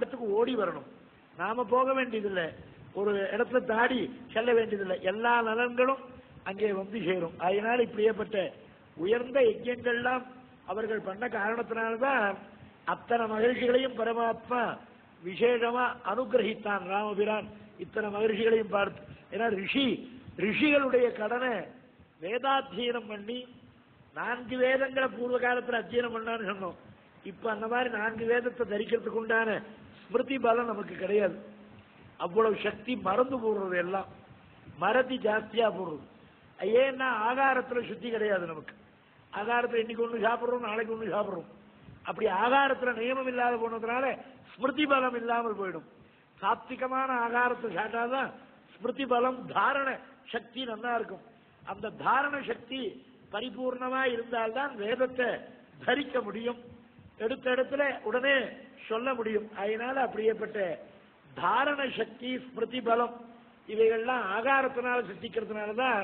இடத்துக்கு ஓடி வரணும் நாம போக வேண்டியதில்லை ஒரு இடத்துல தாடி செல்ல வேண்டியதில்லை எல்லா நலன்களும் அங்கே வந்து சேரும் அதனால் இப்படியேப்பட்ட உயர்ந்த யஜ்யங்கள்லாம் அவர்கள் பண்ண காரணத்தினால்தான் அத்தனை மகிழ்ச்சிகளையும் பரமாத்மா விசேஷமா அனுகிரகித்தான் ராமபிரான் இத்தனை மகிழ்ச்சிகளையும் பார்த்து ஏன்னா ரிஷி ரிஷிகளுடைய கடனை வேதாத்தியனம் பண்ணி நான்கு வேதங்களை பூர்வ காலத்துல அத்தியனம் பண்ணான்னு சொன்னோம் இப்ப அந்த மாதிரி நான்கு வேதத்தை தரிக்கிறதுக்கு உண்டான ஸ்மிருதி பலம் நமக்கு கிடையாது அவ்வளவு சக்தி மறந்து போடுறது எல்லாம் மறதி ஜாஸ்தியா போடுறது ஏன்னா ஆகாரத்துல சுத்தி கிடையாது நமக்கு ஆகாரத்துல இன்னைக்கு ஒண்ணு சாப்பிடுறோம் நாளைக்கு ஒண்ணு சாப்பிடுறோம் அப்படி ஆகாரத்துல நியமம் இல்லாத போனதுனால ஸ்மிருதி பலம் இல்லாமல் போயிடும் சாத்விகமான ஆகாரத்தை சாப்பிட்டாதான் ஸ்மிருதி பலம் தாரண சக்தி நல்லா இருக்கும் அந்த தாரண சக்தி பரிபூர்ணமா இருந்தால்தான் வேதத்தை தரிக்க முடியும் எடுத்த இடத்துல உடனே சொல்ல முடியும் அதனால அப்படியேப்பட்ட தாரண சக்தி ஸ்மிருதி பலம் இவைகள்லாம் ஆகாரத்தினால சித்திக்கிறதுனால தான்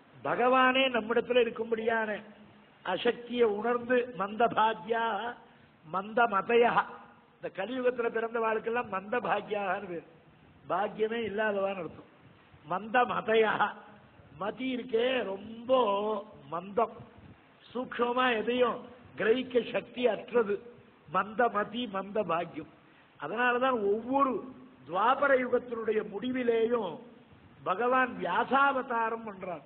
பகவானே நம்மிடத்துல இருக்கும்படியான அசக்தியை உணர்ந்து மந்த பாக்யா மந்த மதையா இந்த கலியுகத்துல பிறந்த வாழ்க்கெல்லாம் மந்த பாக்யான்னு பேர் பாக்கியமே இல்லாதவான்னு அர்த்தம் மந்த மதையா மதி இருக்கே ரொம்ப மந்தம் சூக்ஷமா எதையும் கிரகிக்க சக்தி அற்றது மந்த மதி மந்த பாக்கியம் அதனாலதான் ஒவ்வொரு துவாபர யுகத்தினுடைய முடிவிலேயும் பகவான் வியாசாவதாரம் பண்றான்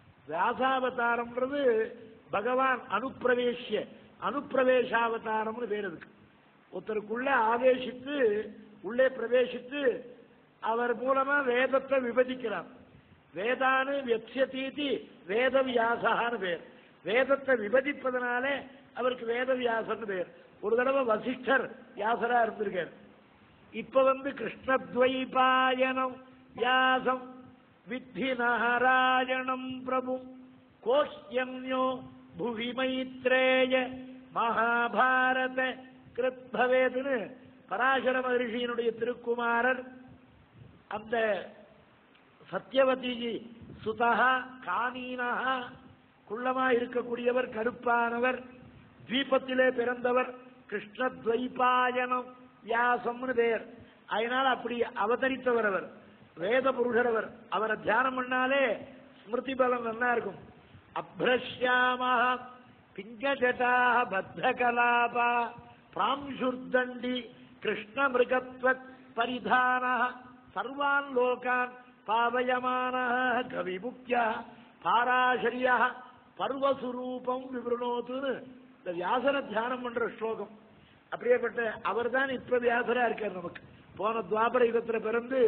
வியாசாவதாரம்ன்றது பகவான் அனுப்பிரவேசிய அனுப்பிரவேசாவதாரம்னு பேர் இருக்கு ஒருத்தருக்குள்ள ஆவேசித்து உள்ளே பிரவேசித்து அவர் மூலமா வேதத்தை விபதிக்கிறார் வேதானு வெப்சதீதி வேத வியாசான்னு பேர் வேதத்தை விபதிப்பதனாலே அவருக்கு வேத வியாசன்னு பேர் ஒரு தடவை வசிஷ்டர் வியாசரா இருந்திருக்கார் இப்ப வந்து கிருஷ்ணத்வைபாயனம் வியாசம் வித்தி நாராயணம் பிரபு கோஷ்யன்யோ புவி மைத்ரேய மகாபாரத கிருத் பவேதுன்னு பராசர மகர்ஷியினுடைய திருக்குமாரர் அந்த சத்யவதி சுதா கானீனஹா குள்ளமா இருக்கக்கூடியவர் கருப்பானவர் தீபத்திலே பிறந்தவர் கிருஷ்ணத்வைபாயனம் வியாசம்னு பேர் அதனால அப்படி அவதரித்தவர் அவர் வேத புருஷர் அவர் அவரை தியானம் பண்ணாலே ஸ்மிருதி பலம் நல்லா இருக்கும் அப்ரஷ்யாமா பிங்கஜடா பத்தகலாபா பிராம்சுர்தண்டி கிருஷ்ண மிருகத்வத் பரிதான சர்வான் லோகான் பாவயமான கவிமுக்கிய பாராசரியா பர்வசுரூபம் விவரணோத்துன்னு இந்த வியாசர தியானம் பண்ற ஸ்லோகம் அப்படியேப்பட்ட அவர் தான் இப்ப வியாசரா இருக்கார் நமக்கு போன துவாபர யுகத்துல பிறந்து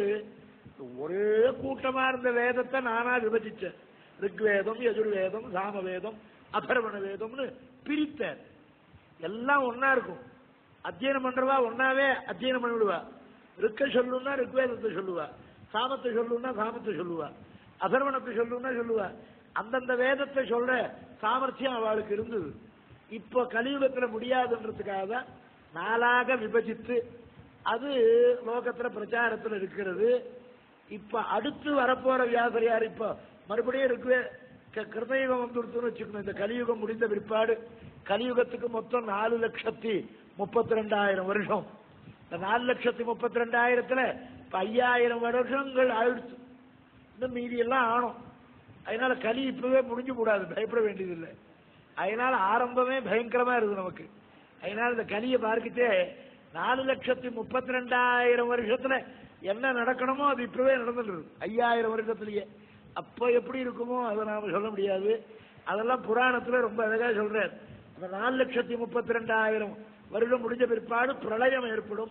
ஒரே கூட்டமா இருந்த வேதத்தை நானா விபஜிச்சேன் ரிக்வேதம் யஜுர்வேதம் சாமவேதம் அதர்வண வேதம்னு பிரித்தார் எல்லாம் ஒன்னா இருக்கும் அத்தியனம் பண்றவா ஒன்னாவே அத்தியனம் பண்ணிவிடுவா ரிக்க சொல்லுன்னா ரிக்வேதத்தை சொல்லுவா சாமத்தை சொல்லுன்னா சாமத்தை சொல்லுவா அதர்வணத்தை சொல்லுன்னா சொல்லுவா அந்தந்த வேதத்தை சொல்ற சாமர்த்தியம் அவளுக்கு இருந்தது இப்போ கலியுகத்துல முடியாதுன்றதுக்காக தான் நாளாக விபஜித்து அது லோகத்துல பிரச்சாரத்துல இருக்கிறது இப்ப அடுத்து வரப்போற வியாசர் யார் இப்ப மறுபடியும் இருக்கு கிருதயுகம் வந்துடுத்துன்னு வச்சுக்கணும் இந்த கலியுகம் முடிந்த பிற்பாடு கலியுகத்துக்கு மொத்தம் நாலு லட்சத்தி முப்பத்தி ரெண்டாயிரம் வருஷம் இந்த நாலு லட்சத்தி முப்பத்தி ரெண்டாயிரத்துல இப்ப ஐயாயிரம் வருஷங்கள் ஆயிடுச்சு இன்னும் மீதி எல்லாம் ஆணும் அதனால கலி இப்பவே முடிஞ்சு கூடாது பயப்பட வேண்டியதில்லை அதனால ஆரம்பமே பயங்கரமா இருக்குது நமக்கு அதனால இந்த கலியை பார்க்கிட்டே நாலு லட்சத்தி முப்பத்தி ரெண்டாயிரம் வருஷத்துல என்ன நடக்கணுமோ அது இப்பவே நடந்துட்டு இருக்கு ஐயாயிரம் வருஷத்துலயே அப்ப எப்படி இருக்குமோ அதை நாம சொல்ல முடியாது அதெல்லாம் புராணத்துல ரொம்ப அழகா சொல்றார் அந்த நாலு லட்சத்தி முப்பத்தி ரெண்டாயிரம் வருடம் முடிஞ்ச பிற்பாடு பிரளயம் ஏற்படும்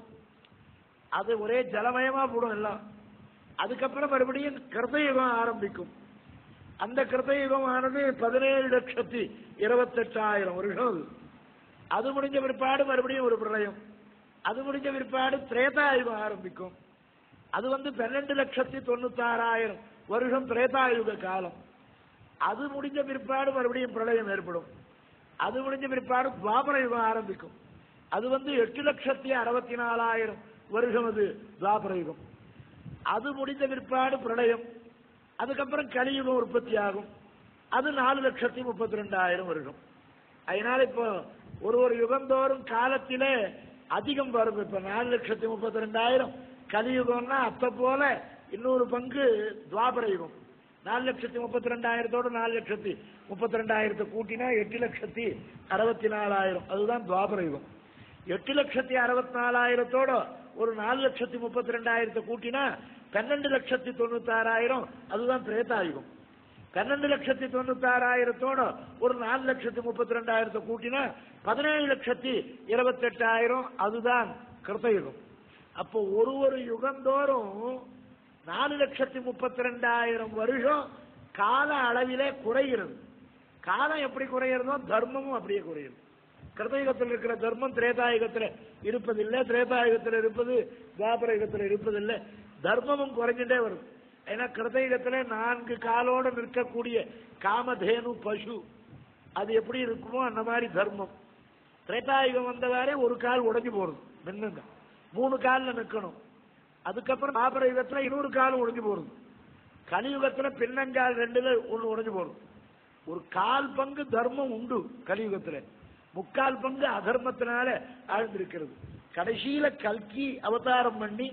அது ஒரே ஜலமயமா போடும் எல்லாம் அதுக்கப்புறம் மறுபடியும் கிருதயுகம் ஆரம்பிக்கும் அந்த கிருதயுகம் ஆனது பதினேழு லட்சத்தி இருபத்தெட்டாயிரம் வருஷம் அது அது முடிஞ்ச பிற்பாடு மறுபடியும் ஒரு பிரளயம் அது முடிஞ்ச பிற்பாடு திரேதாயுகம் ஆரம்பிக்கும் அது வந்து பன்னெண்டு லட்சத்தி தொண்ணூத்தாறாயிரம் வருஷம் திரேதாயுக காலம் அது முடிஞ்ச பிற்பாடு மறுபடியும் பிரளயம் ஏற்படும் அது முடிஞ்ச பிற்பாடு துவாபர யுகம் ஆரம்பிக்கும் அது வந்து எட்டு லட்சத்தி அறுபத்தி நாலாயிரம் வருஷம் அது துவாபர யுகம் அது முடிந்த பிற்பாடு பிரளயம் அதுக்கப்புறம் கலியுகம் உற்பத்தி ஆகும் அது நாலு லட்சத்தி முப்பத்தி ரெண்டாயிரம் வருஷம் அதனால இப்போ ஒரு ஒரு யுகந்தோறும் காலத்திலே அதிகம் வரும் இப்ப நாலு லட்சத்தி முப்பத்தி ரெண்டாயிரம் கலியுகம்னா அத்தை போல இன்னொரு பங்கு துவாபர யுகம் நாலு லட்சத்தி முப்பத்தி ரெண்டாயிரத்தோட நாலு லட்சத்தி முப்பத்தி ரெண்டாயிரத்தை கூட்டினா எட்டு லட்சத்தி அறுபத்தி நாலாயிரம் அதுதான் துவாபர யுகம் எட்டு லட்சத்தி அறுபத்தி நாலாயிரத்தோட ஒரு நாலு லட்சத்தி முப்பத்தி ரெண்டாயிரத்தை கூட்டினா பன்னெண்டு லட்சத்தி தொண்ணூத்தாறாயிரம் அதுதான் திரேதாயுகம் பன்னெண்டு லட்சத்தி தொண்ணூத்தாறாயிரத்தோட ஒரு நாலு லட்சத்தி முப்பத்தி ரெண்டாயிரத்தை கூட்டினா பதினேழு லட்சத்தி இருபத்தெட்டாயிரம் அதுதான் கிருத்தயுகம் அப்போ ஒரு ஒரு யுகந்தோறும் நாலு லட்சத்தி முப்பத்தி ரெண்டாயிரம் வருஷம் கால அளவிலே குறைகிறது காலம் எப்படி குறையிறதோ தர்மமும் அப்படியே குறையுது கிருதயுகத்தில் இருக்கிற தர்மம் திரேதாயுகத்தில் இருப்பதில்லை திரேதாயுகத்தில் இருப்பது துவாபர யுகத்தில் இருப்பதில்லை தர்மமும் குறைஞ்சிட்டே வருது ஏன்னா கிருதயுகத்தில் நான்கு காலோடு நிற்கக்கூடிய காமதேனு பசு அது எப்படி இருக்குமோ அந்த மாதிரி தர்மம் திரேதாயுகம் வந்தவாறே ஒரு கால் உடைஞ்சு போறது நின்னுங்க மூணு காலில் நிற்கணும் அதுக்கப்புறம் துவாபர யுகத்தில் இன்னொரு கால் உடைஞ்சு போறது கலியுகத்துல பின்னங்கால் ரெண்டுல ஒண்ணு உடைஞ்சு போறது ஒரு கால் பங்கு தர்மம் உண்டு கலியுகத்துல முக்கால் பங்கு அதர்மத்தினால ஆழ்ந்திருக்கிறது கடைசியில கல்கி அவதாரம் பண்ணி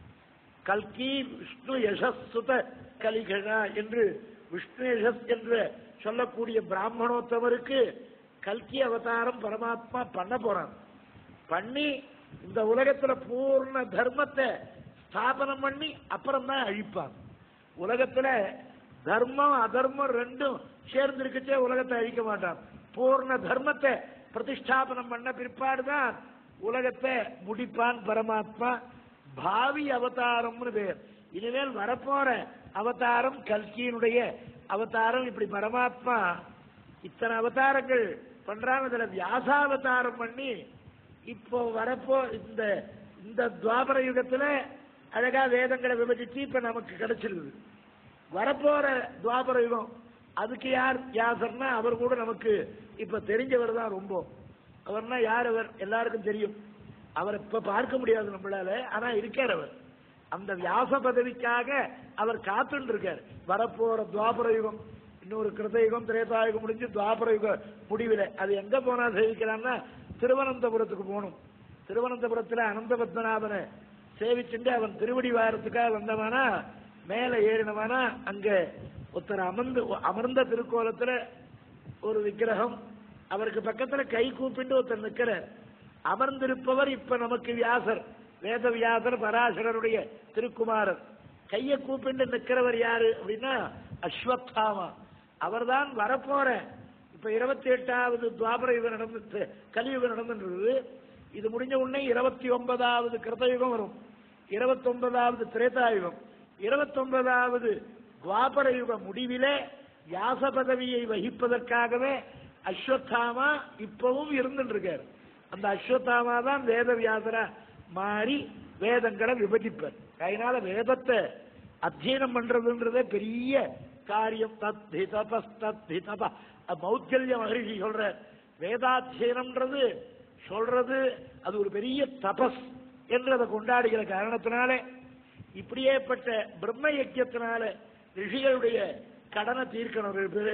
கல்கி விஷ்ணு யசஸ்சுத கலிகழா என்று விஷ்ணு யசஸ் என்று சொல்லக்கூடிய பிராமணோத்தவருக்கு கல்கி அவதாரம் பரமாத்மா பண்ண போறான் பண்ணி இந்த உலகத்துல பூர்ண தர்மத்தை ஸ்தாபனம் பண்ணி அப்புறம் தான் அழிப்பான் உலகத்துல தர்மம் அதர்மம் ரெண்டும் சேர்ந்து இருக்கச்சே உலகத்தை அழிக்க மாட்டான் பூர்ண தர்மத்தை பிரதிஷ்டாபனம் பண்ண பிற்பாடுதான் உலகத்தை முடிப்பான் பரமாத்மா பாவி அவதாரம்னு பேர் இனிமேல் வரப்போற அவதாரம் கல்கியினுடைய அவதாரம் இப்படி பரமாத்மா இத்தனை அவதாரங்கள் பண்றாங்க இதுல வியாசாவதாரம் பண்ணி இப்போ வரப்போ இந்த இந்த துவாபர யுகத்துல அழகா வேதங்களை விபஜிச்சு இப்ப நமக்கு கிடைச்சிருக்குது வரப்போற துவாபர யுகம் அதுக்கு யார் வியாசர்னா அவர் கூட நமக்கு இப்ப தெரிஞ்சவர் தான் ரொம்ப அவர்னா யார் அவர் எல்லாருக்கும் தெரியும் அவர் இப்ப பார்க்க முடியாது நம்மளால ஆனா இருக்கார் அவர் அந்த வியாச பதவிக்காக அவர் காத்துட்டு இருக்கார் வரப்போற துவாபர யுகம் இன்னொரு கிருதயுகம் திரேதாயுகம் முடிஞ்சு துவாபர யுக முடிவில் அது எங்க போனா சேவிக்கலாம்னா திருவனந்தபுரத்துக்கு போகணும் திருவனந்தபுரத்துல அனந்த பத்மநாபனை சேவிச்சுட்டு அவன் திருவடி வாரத்துக்காக வந்தவனா மேல ஏறினவனா அங்க ஒருத்தர் அமர்ந்து அமர்ந்த திருக்கோலத்துல ஒரு விக்கிரகம் அவருக்கு பக்கத்துல கை கூப்பிட்டு ஒருத்தர் நிக்கிறார் அமர்ந்திருப்பவர் இப்ப நமக்கு வியாசர் வேத வியாசர் பராசரருடைய திருக்குமாரர் கையை கூப்பிட்டு நிக்கிறவர் யாரு அப்படின்னா அஸ்வத்தாமா அவர்தான் வரப்போற இப்ப இருபத்தி எட்டாவது துவாபர யுகம் நடந்து கலியுகம் நடந்துன்றது இது முடிஞ்ச உடனே இருபத்தி ஒன்பதாவது கிருதயுகம் வரும் இருபத்தி ஒன்பதாவது திரேதாயுகம் இருபத்தி ஒன்பதாவது துவாபர யுக முடிவிலே வியாச பதவியை வகிப்பதற்காகவே அஸ்வத்தாமா இப்பவும் இருந்துட்டு இருக்காரு அந்த அஸ்வத்தாமா தான் வேத வியாசரா மாறி வேதங்களை விபஜிப்பார் அதனால வேதத்தை அத்தியனம் பண்றதுன்றதே பெரிய காரியம் தத்தி தபஸ் தத்தி தப மௌத்தியல்ய மகரிஷி சொல்ற வேதாத்தியனம்ன்றது சொல்றது அது ஒரு பெரிய தபஸ் என்று அதை கொண்டாடுகிற காரணத்தினாலே இப்படியேப்பட்ட பிரம்ம யஜ்யத்தினால ரிஷிகளுடைய கடனை தீர்க்கணும் ரெண்டு பேரு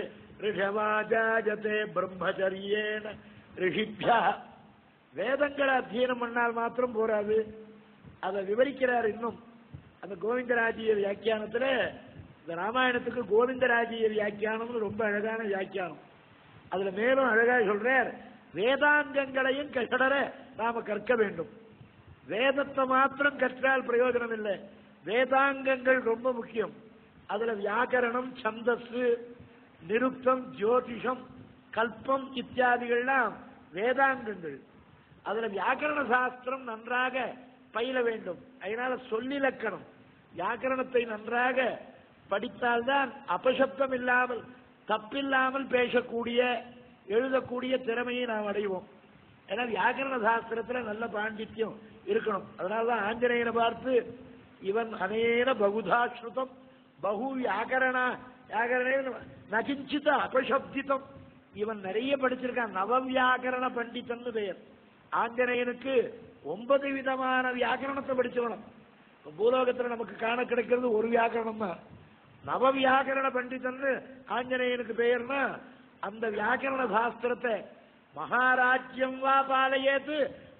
ரிஷவாஜாஜதே பிரம்மச்சரியேன ரிஷிபியா வேதங்களை அத்தியனம் பண்ணால் மாத்திரம் போராது அதை விவரிக்கிறார் இன்னும் அந்த கோவிந்தராஜிய வியாக்கியானத்துல இந்த ராமாயணத்துக்கு கோவிந்தராஜிய வியாக்கியானம்னு ரொம்ப அழகான வியாக்கியானம் அதுல மேலும் அழகா சொல்றார் வேதாங்கங்களையும் கட்டடர நாம கற்க வேண்டும் வேதத்தை மாத்திரம் கற்றால் பிரயோஜனம் இல்லை வேதாங்கங்கள் ரொம்ப முக்கியம் அதுல வியாக்கரணம் சந்தஸ் நிருக்தம் ஜோதிஷம் கல்பம் இத்தியாதிகள்லாம் வேதாங்கங்கள் அதுல வியாக்கரண சாஸ்திரம் நன்றாக பயில வேண்டும் அதனால சொல்லிலக்கணம் வியாக்கரணத்தை நன்றாக படித்தால்தான் அபசப்தம் இல்லாமல் தப்பில்லாமல் பேசக்கூடிய எழுதக்கூடிய திறமையை நாம் அடைவோம் ஏன்னா வியாக்கரண சாஸ்திரத்துல நல்ல பாண்டித்யம் இருக்கணும் அதனாலதான் ஆஞ்சநேயனை பார்த்து இவன் அநேன பகுதா ஸ்ருதம் பகு வியாக்கரண வியாக்கரண நகிஞ்சித அபசப்திதம் இவன் நிறைய படிச்சிருக்கான் நவ வியாக்கரண பண்டிதன் பெயர் ஆஞ்சநேயனுக்கு ஒன்பது விதமான வியாக்கரணத்தை படிச்சவனும் பூலோகத்துல நமக்கு காண கிடைக்கிறது ஒரு வியாக்கரணம் தான் நவ வியாக்கரண பண்டிதன் ஆஞ்சநேயனுக்கு பெயர்னா அந்த வியாக்கரண சாஸ்திரத்தை மகாராஜ்யம் வா பாலையேத்து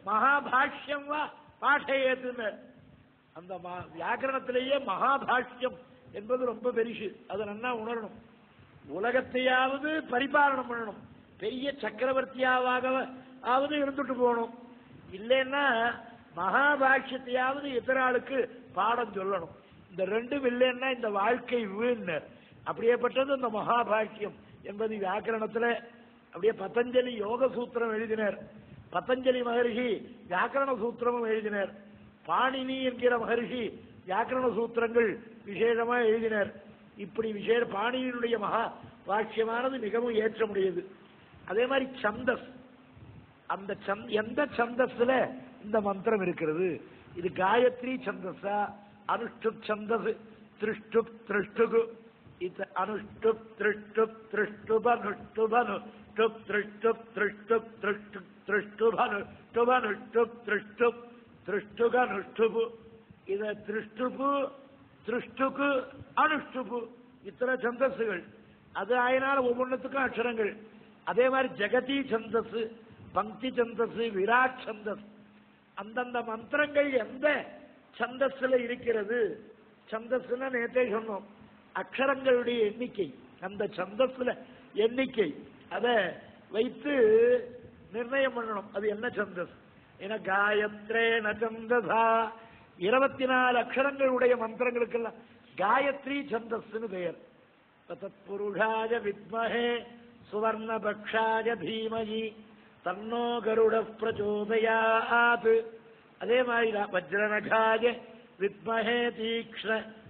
மகாபாஷ்யம் வா பாஷையேத்துன்னு அந்த ம- வியாக்கரணத்திலேயே மகாபாஷ்யம் என்பது ரொம்ப பெருசு அதை நல்லா உணரணும் உலகத்தையாவது பரிபாலனம் பண்ணணும் பெரிய சக்கரவர்த்தியாவாக ஆவது இருந்துட்டு போகணும் இல்லைன்னா மகாபாஷ்யத்தையாவது இத்தர ஆளுக்கு பாடம் சொல்லணும் இந்த ரெண்டும் இல்லைன்னா இந்த வாழ்க்கை வீண் அப்படியேப்பட்டது இந்த மகாபாஷ்யம் என்பது வியாக்கரணத்துல அப்படியே பதஞ்சலி யோக சூத்திரம் எழுதினார் பதஞ்சலி மகரிஷி வியாக்கரண சூத்திரமும் எழுதினார் பாணினி என்கிற மகரிஷி வியாக்கரண சூத்திரங்கள் விசேஷமா எழுதினார் இப்படி விசேஷ பாணினியினுடைய மகா வாக்கியமானது மிகவும் ஏற்றமுடையது அதே மாதிரி சந்தஸ் அந்த சந்த் எந்த சந்தஸ்ல இந்த மந்திரம் இருக்கிறது இது காயத்ரி சந்தஸா அனுஷ்டுப் சந்தஸ் திருஷ்டுப் திருஷ்டுகு இது அனுஷ்டுப் திருஷ்டுப் திருஷ்டுப் அனுஷ்டுப் அனுஷ்டுப் திருஷ்டுப் திருஷ்டுப் திருஷ்டுப் திருஷ்டுப் அனுஷ்டுப் அனுஷ்டுப் திருஷ்டுப் திருஷ்டுக அனுஷ்டுபு இத திருஷ்டுபு திருஷ்டுக்கு அனுஷ்டுபு இத்தனை சந்தஸ்கள் அது ஆயினால ஒவ்வொன்றுத்துக்கும் அக்ஷரங்கள் அதே மாதிரி ஜெகதி சந்தஸ் பக்தி சந்தஸ் விராட் சந்தஸ் அந்தந்த மந்திரங்கள் எந்த சந்தஸ்ல இருக்கிறது சந்தஸ்னா நேத்தே சொன்னோம் அக்ஷரங்களுடைய எண்ணிக்கை அந்த சந்தஸ்ல எண்ணிக்கை அத வைத்து நிர்ணயம் பண்ணணும் அது என்ன சந்தஸ் என காயத்ரேன சந்தசா இருபத்தி நாலு அக்ஷரங்களுடைய மந்திரங்களுக்கெல்லாம் காயத்ரி சந்தஸ்னு பெயர் தத்புருஷாய வித்மஹே சுவர்ணபக்ஷாய தீமகி தன்னோ கருட பிரச்சோதயாத் அதே மாதிரி தான் வஜ்ரநகாய வித்மஹே தீக்ஷ்ண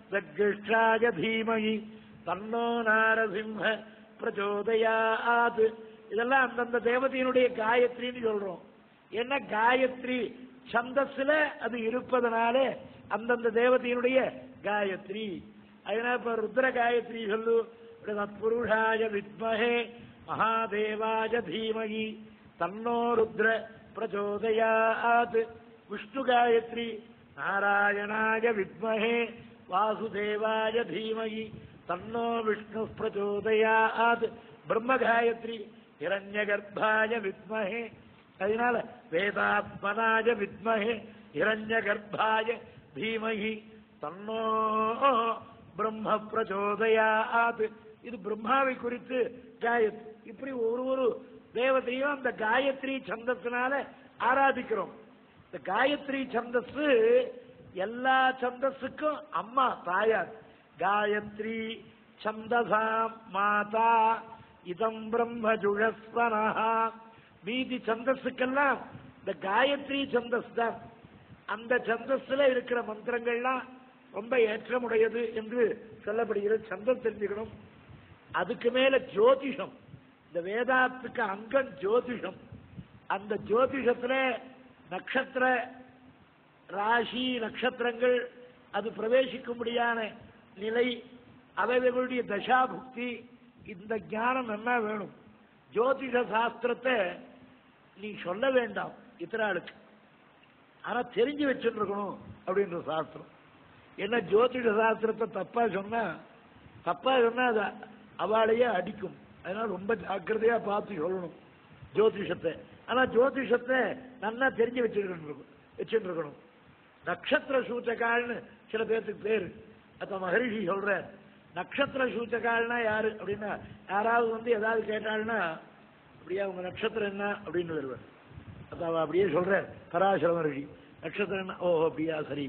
தக்ஷாய தீமகி தன்னோ நாரசிம்ஹ பிரச்சோதயாத் இதெல்லாம் அந்தந்த தேவதையினுடைய காயத்ரின்னு சொல்றோம் என்ன காயத்ரி சந்தஸ்ல அது இருப்பதனால அந்தந்த தேவதையினுடைய காயத்ரி அதனால இப்ப ருத்ர காயத்ரி சொல்லு புருஷாய வித்மஹே மகாதேவாய தீமகி தன்னோ ருத்ர பிரச்சோதயாத் விஷ்ணு காயத்ரி நாராயணாய வித்மஹே வாசுதேவாய தீமகி தன்னோ விஷ்ணு பிரச்சோதயாத் பிரம்ம காயத்ரி ஹிரண்யகர்ப்பாய வித்மஹே அதனால வேதாத்மனாய வித்மஹே ஹிரண்யகர்ப்பாய தீமகி தன்னோ பிரம்ம பிரச்சோதயாத் இது பிரம்மாவை குறித்து காயத்ரி இப்படி ஒரு ஒரு தேவதையும் அந்த காயத்ரி சந்தத்தினால ஆராதிக்கிறோம் இந்த காயத்ரி சந்தஸ் எல்லா சந்தஸுக்கும் அம்மா தாயார் காயத்ரி சந்தசாம் மாதா இதம் பிரம்ம ஜுழஸ்வனஹா மீதி சந்தஸுக்கெல்லாம் இந்த காயத்ரி சந்தஸ் தான் அந்த சந்தஸ்ல இருக்கிற மந்திரங்கள்லாம் ரொம்ப ஏற்றமுடையது என்று சொல்லப்படுகிறது சந்தம் தெரிஞ்சுக்கணும் அதுக்கு மேல ஜோதிஷம் இந்த வேதாத்துக்கு அங்கம் ஜோதிஷம் அந்த ஜோதிஷத்துல நட்சத்திர ராசி நட்சத்திரங்கள் அது பிரவேசிக்கும்படியான நிலை அவைகளுடைய தசாபுக்தி இந்த ஞானம் நல்லா வேணும் ஜோதிஷ சாஸ்திரத்தை நீ சொல்ல வேண்டாம் இத்தனாளுக்கு ஆனா தெரிஞ்சு வச்சுட்டு இருக்கணும் அப்படின்ற சாஸ்திரம் என்ன ஜோதிட சாஸ்திரத்தை தப்பா சொன்னா தப்பா சொன்னா அது அவளையே அடிக்கும் அதனால ரொம்ப ஜாக்கிரதையா பார்த்து சொல்லணும் ஜோதிஷத்தை ஆனா ஜோதிஷத்தை நல்லா தெரிஞ்சு வச்சிருக்கணும் வச்சுட்டு இருக்கணும் நட்சத்திர சூச்சகால்னு சில பேர்த்துக்கு பேரு அத மகரிஷி சொல்ற நட்சத்திர சூச்சகால்னா யாரு அப்படின்னா யாராவது வந்து ஏதாவது கேட்டாள்னா அப்படியே உங்க நட்சத்திரம் என்ன அப்படின்னு வருவார் அப்ப அவ அப்படியே சொல்ற பராசர மகரிஷி நட்சத்திரம் என்ன ஓ அப்படியா சரி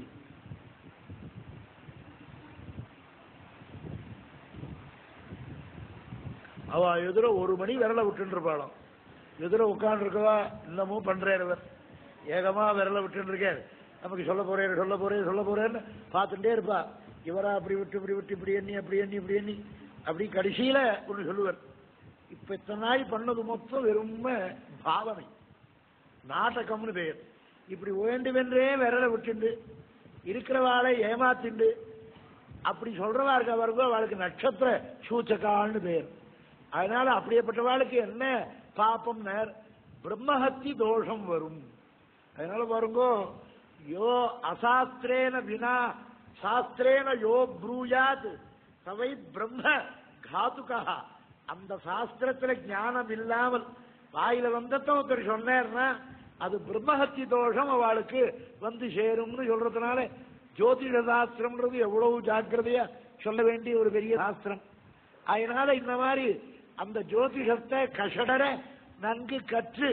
அவ எதிர ஒரு மணி விரல விட்டுட்டு இருப்பாளாம் எதிர உட்கார்ந்து இருக்கவா இன்னமும் பண்றாரு இவர் ஏகமா விரல விட்டுட்டு இருக்காரு நமக்கு சொல்ல போறேன் சொல்ல போறேன் சொல்ல போறேன்னு பார்த்துட்டே இருப்பா இவரா அப்படி விட்டு இப்படி விட்டு இப்படி எண்ணி அப்படி எண்ணி இப்படி எண்ணி அப்படி கடைசியில ஒன்று சொல்லுவார் இப்ப இத்தனை நாள் பண்ணது மொத்தம் வெறும் பாவனை நாடகம்னு பெயர் இப்படி வேண்டுமென்றே விரலை விட்டுண்டு இருக்கிறவாளை ஏமாத்திண்டு அப்படி சொல்றவா இருக்க வருங்கோ அவளுக்கு நட்சத்திர சூச்சகான்னு பெயர் அதனால அப்படியேப்பட்டவாளுக்கு என்ன பாப்பம் நேர் பிரம்மஹத்தி தோஷம் வரும் அதனால வருங்கோ யோ அசாஸ்திரேன வினா சாஸ்திரேன யோ ப்ரூயாத் சவை பிரம்ம காதுகா அந்த சாஸ்திரத்துல ஞானம் இல்லாமல் வாயில வந்தத ஒருத்தர் சொன்னார்னா அது பிரம்மஹத்தி தோஷம் அவளுக்கு வந்து சேரும்னு சொல்றதுனால ஜோதிட சாஸ்திரம்ன்றது எவ்வளவு ஜாக்கிரதையா சொல்ல வேண்டிய ஒரு பெரிய சாஸ்திரம் அதனால இந்த மாதிரி அந்த ஜோதிஷத்தை கஷடர நன்கு கற்று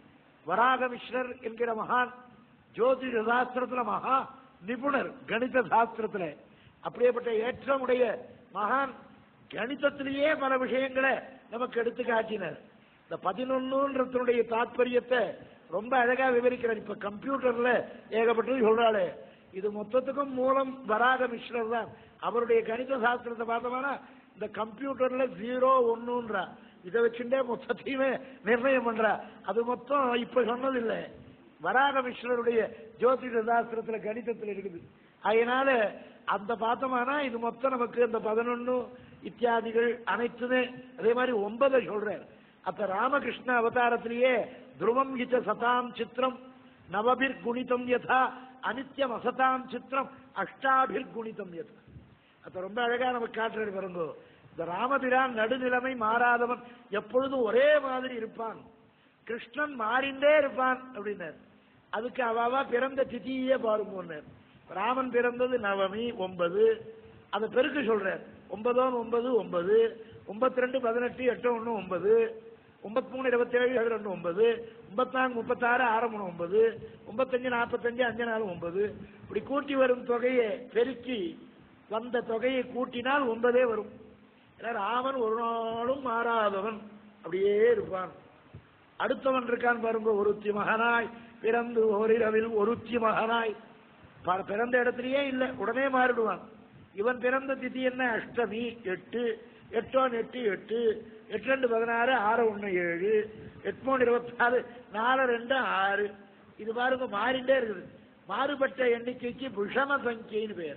வராகமிஸ்ரர் என்கிற மகான் ஜோதிட சாஸ்திரத்துல மகா நிபுணர் கணித சாஸ்திரத்துல அப்படியேப்பட்ட ஏற்றமுடைய மகான் கணிதத்திலேயே பல விஷயங்களை நமக்கு எடுத்து காட்டினார் இந்த பதினொன்னுன்றதுடைய தாத்பரியத்தை ரொம்ப அழகா விவரிக்கிறார் இப்ப கம்ப்யூட்டர்ல ஏகப்பட்டது சொல்றாளே இது மொத்தத்துக்கும் மூலம் வராக மிஸ்ரர் தான் அவருடைய கணித சாஸ்திரத்தை பார்த்தோம்னா இந்த கம்ப்யூட்டர்ல ஜீரோ ஒன்னுன்றா இதை வச்சுட்டே மொத்தத்தையுமே நிர்ணயம் பண்றா அது மொத்தம் இப்ப சொன்னதில்லை வராக மிஸ்ரருடைய ஜோதிட சாஸ்திரத்துல கணிதத்துல இருக்குது அதனால அந்த பார்த்தோம்னா இது மொத்தம் நமக்கு அந்த பதினொன்னு இத்தியாதிகள் அனைத்துமே அதே மாதிரி ஒன்பதை சொல்றார் அப்ப ராமகிருஷ்ண அவதாரத்திலேயே துருவம் ஹிச்ச சதாம் சித்திரம் நவபிர் குணிதம் யதா அனித்யம் அசதாம் சித்திரம் அஷ்டாபிர் குணிதம் யதா அப்ப ரொம்ப அழகா நமக்கு காட்டுறது பாருங்க இந்த ராமபிரான் நடுநிலைமை மாறாதவன் எப்பொழுதும் ஒரே மாதிரி இருப்பான் கிருஷ்ணன் மாறிண்டே இருப்பான் அப்படின்னார் அதுக்கு அவாவா பிறந்த திதியே பாருங்க ராமன் பிறந்தது நவமி ஒன்பது அதை பெருக்கு சொல்றார் ஒன்பதோன் ஒன்பது ஒன்பது ஒன்பத்தி ரெண்டு பதினெட்டு எட்டு ஒன்று ஒன்பது ஒன்பத்தி மூணு இருபத்தி ஏழு ஏழு ரெண்டு ஒன்பது ஒன்பத்தாறு முப்பத்தாறு ஆறு மூணு ஒன்பது ஒன்பத்தஞ்சு நாற்பத்தஞ்சு அஞ்சு நாலு ஒன்பது இப்படி கூட்டி வரும் தொகையை பெருக்கி வந்த தொகையை கூட்டினால் ஒன்பதே வரும் ஏன்னா ராமன் ஒரு நாளும் மாறாதவன் அப்படியே இருப்பான் அடுத்தவன் இருக்கான் பாருங்க ஒருத்தி மகனாய் பிறந்து ஓரிரவில் ஒருத்தி மகனாய் ப- பிறந்த இடத்துலயே இல்ல உடனே மாறிடுவான் இவன் பிறந்த திதி என்ன அஷ்டமி எட்டு எட்டோன் எட்டு எட்டு எட்டு ரெண்டு பதினாறு ஆறு ஒண்ணு ஏழு எட்டு மூணு இருபத்தி நாலு நாலு ரெண்டு ஆறு இது பாருங்க மாறிண்டே இருக்குது மாறுபட்ட எண்ணிக்கைக்கு விஷம சங்கின்னு பேர்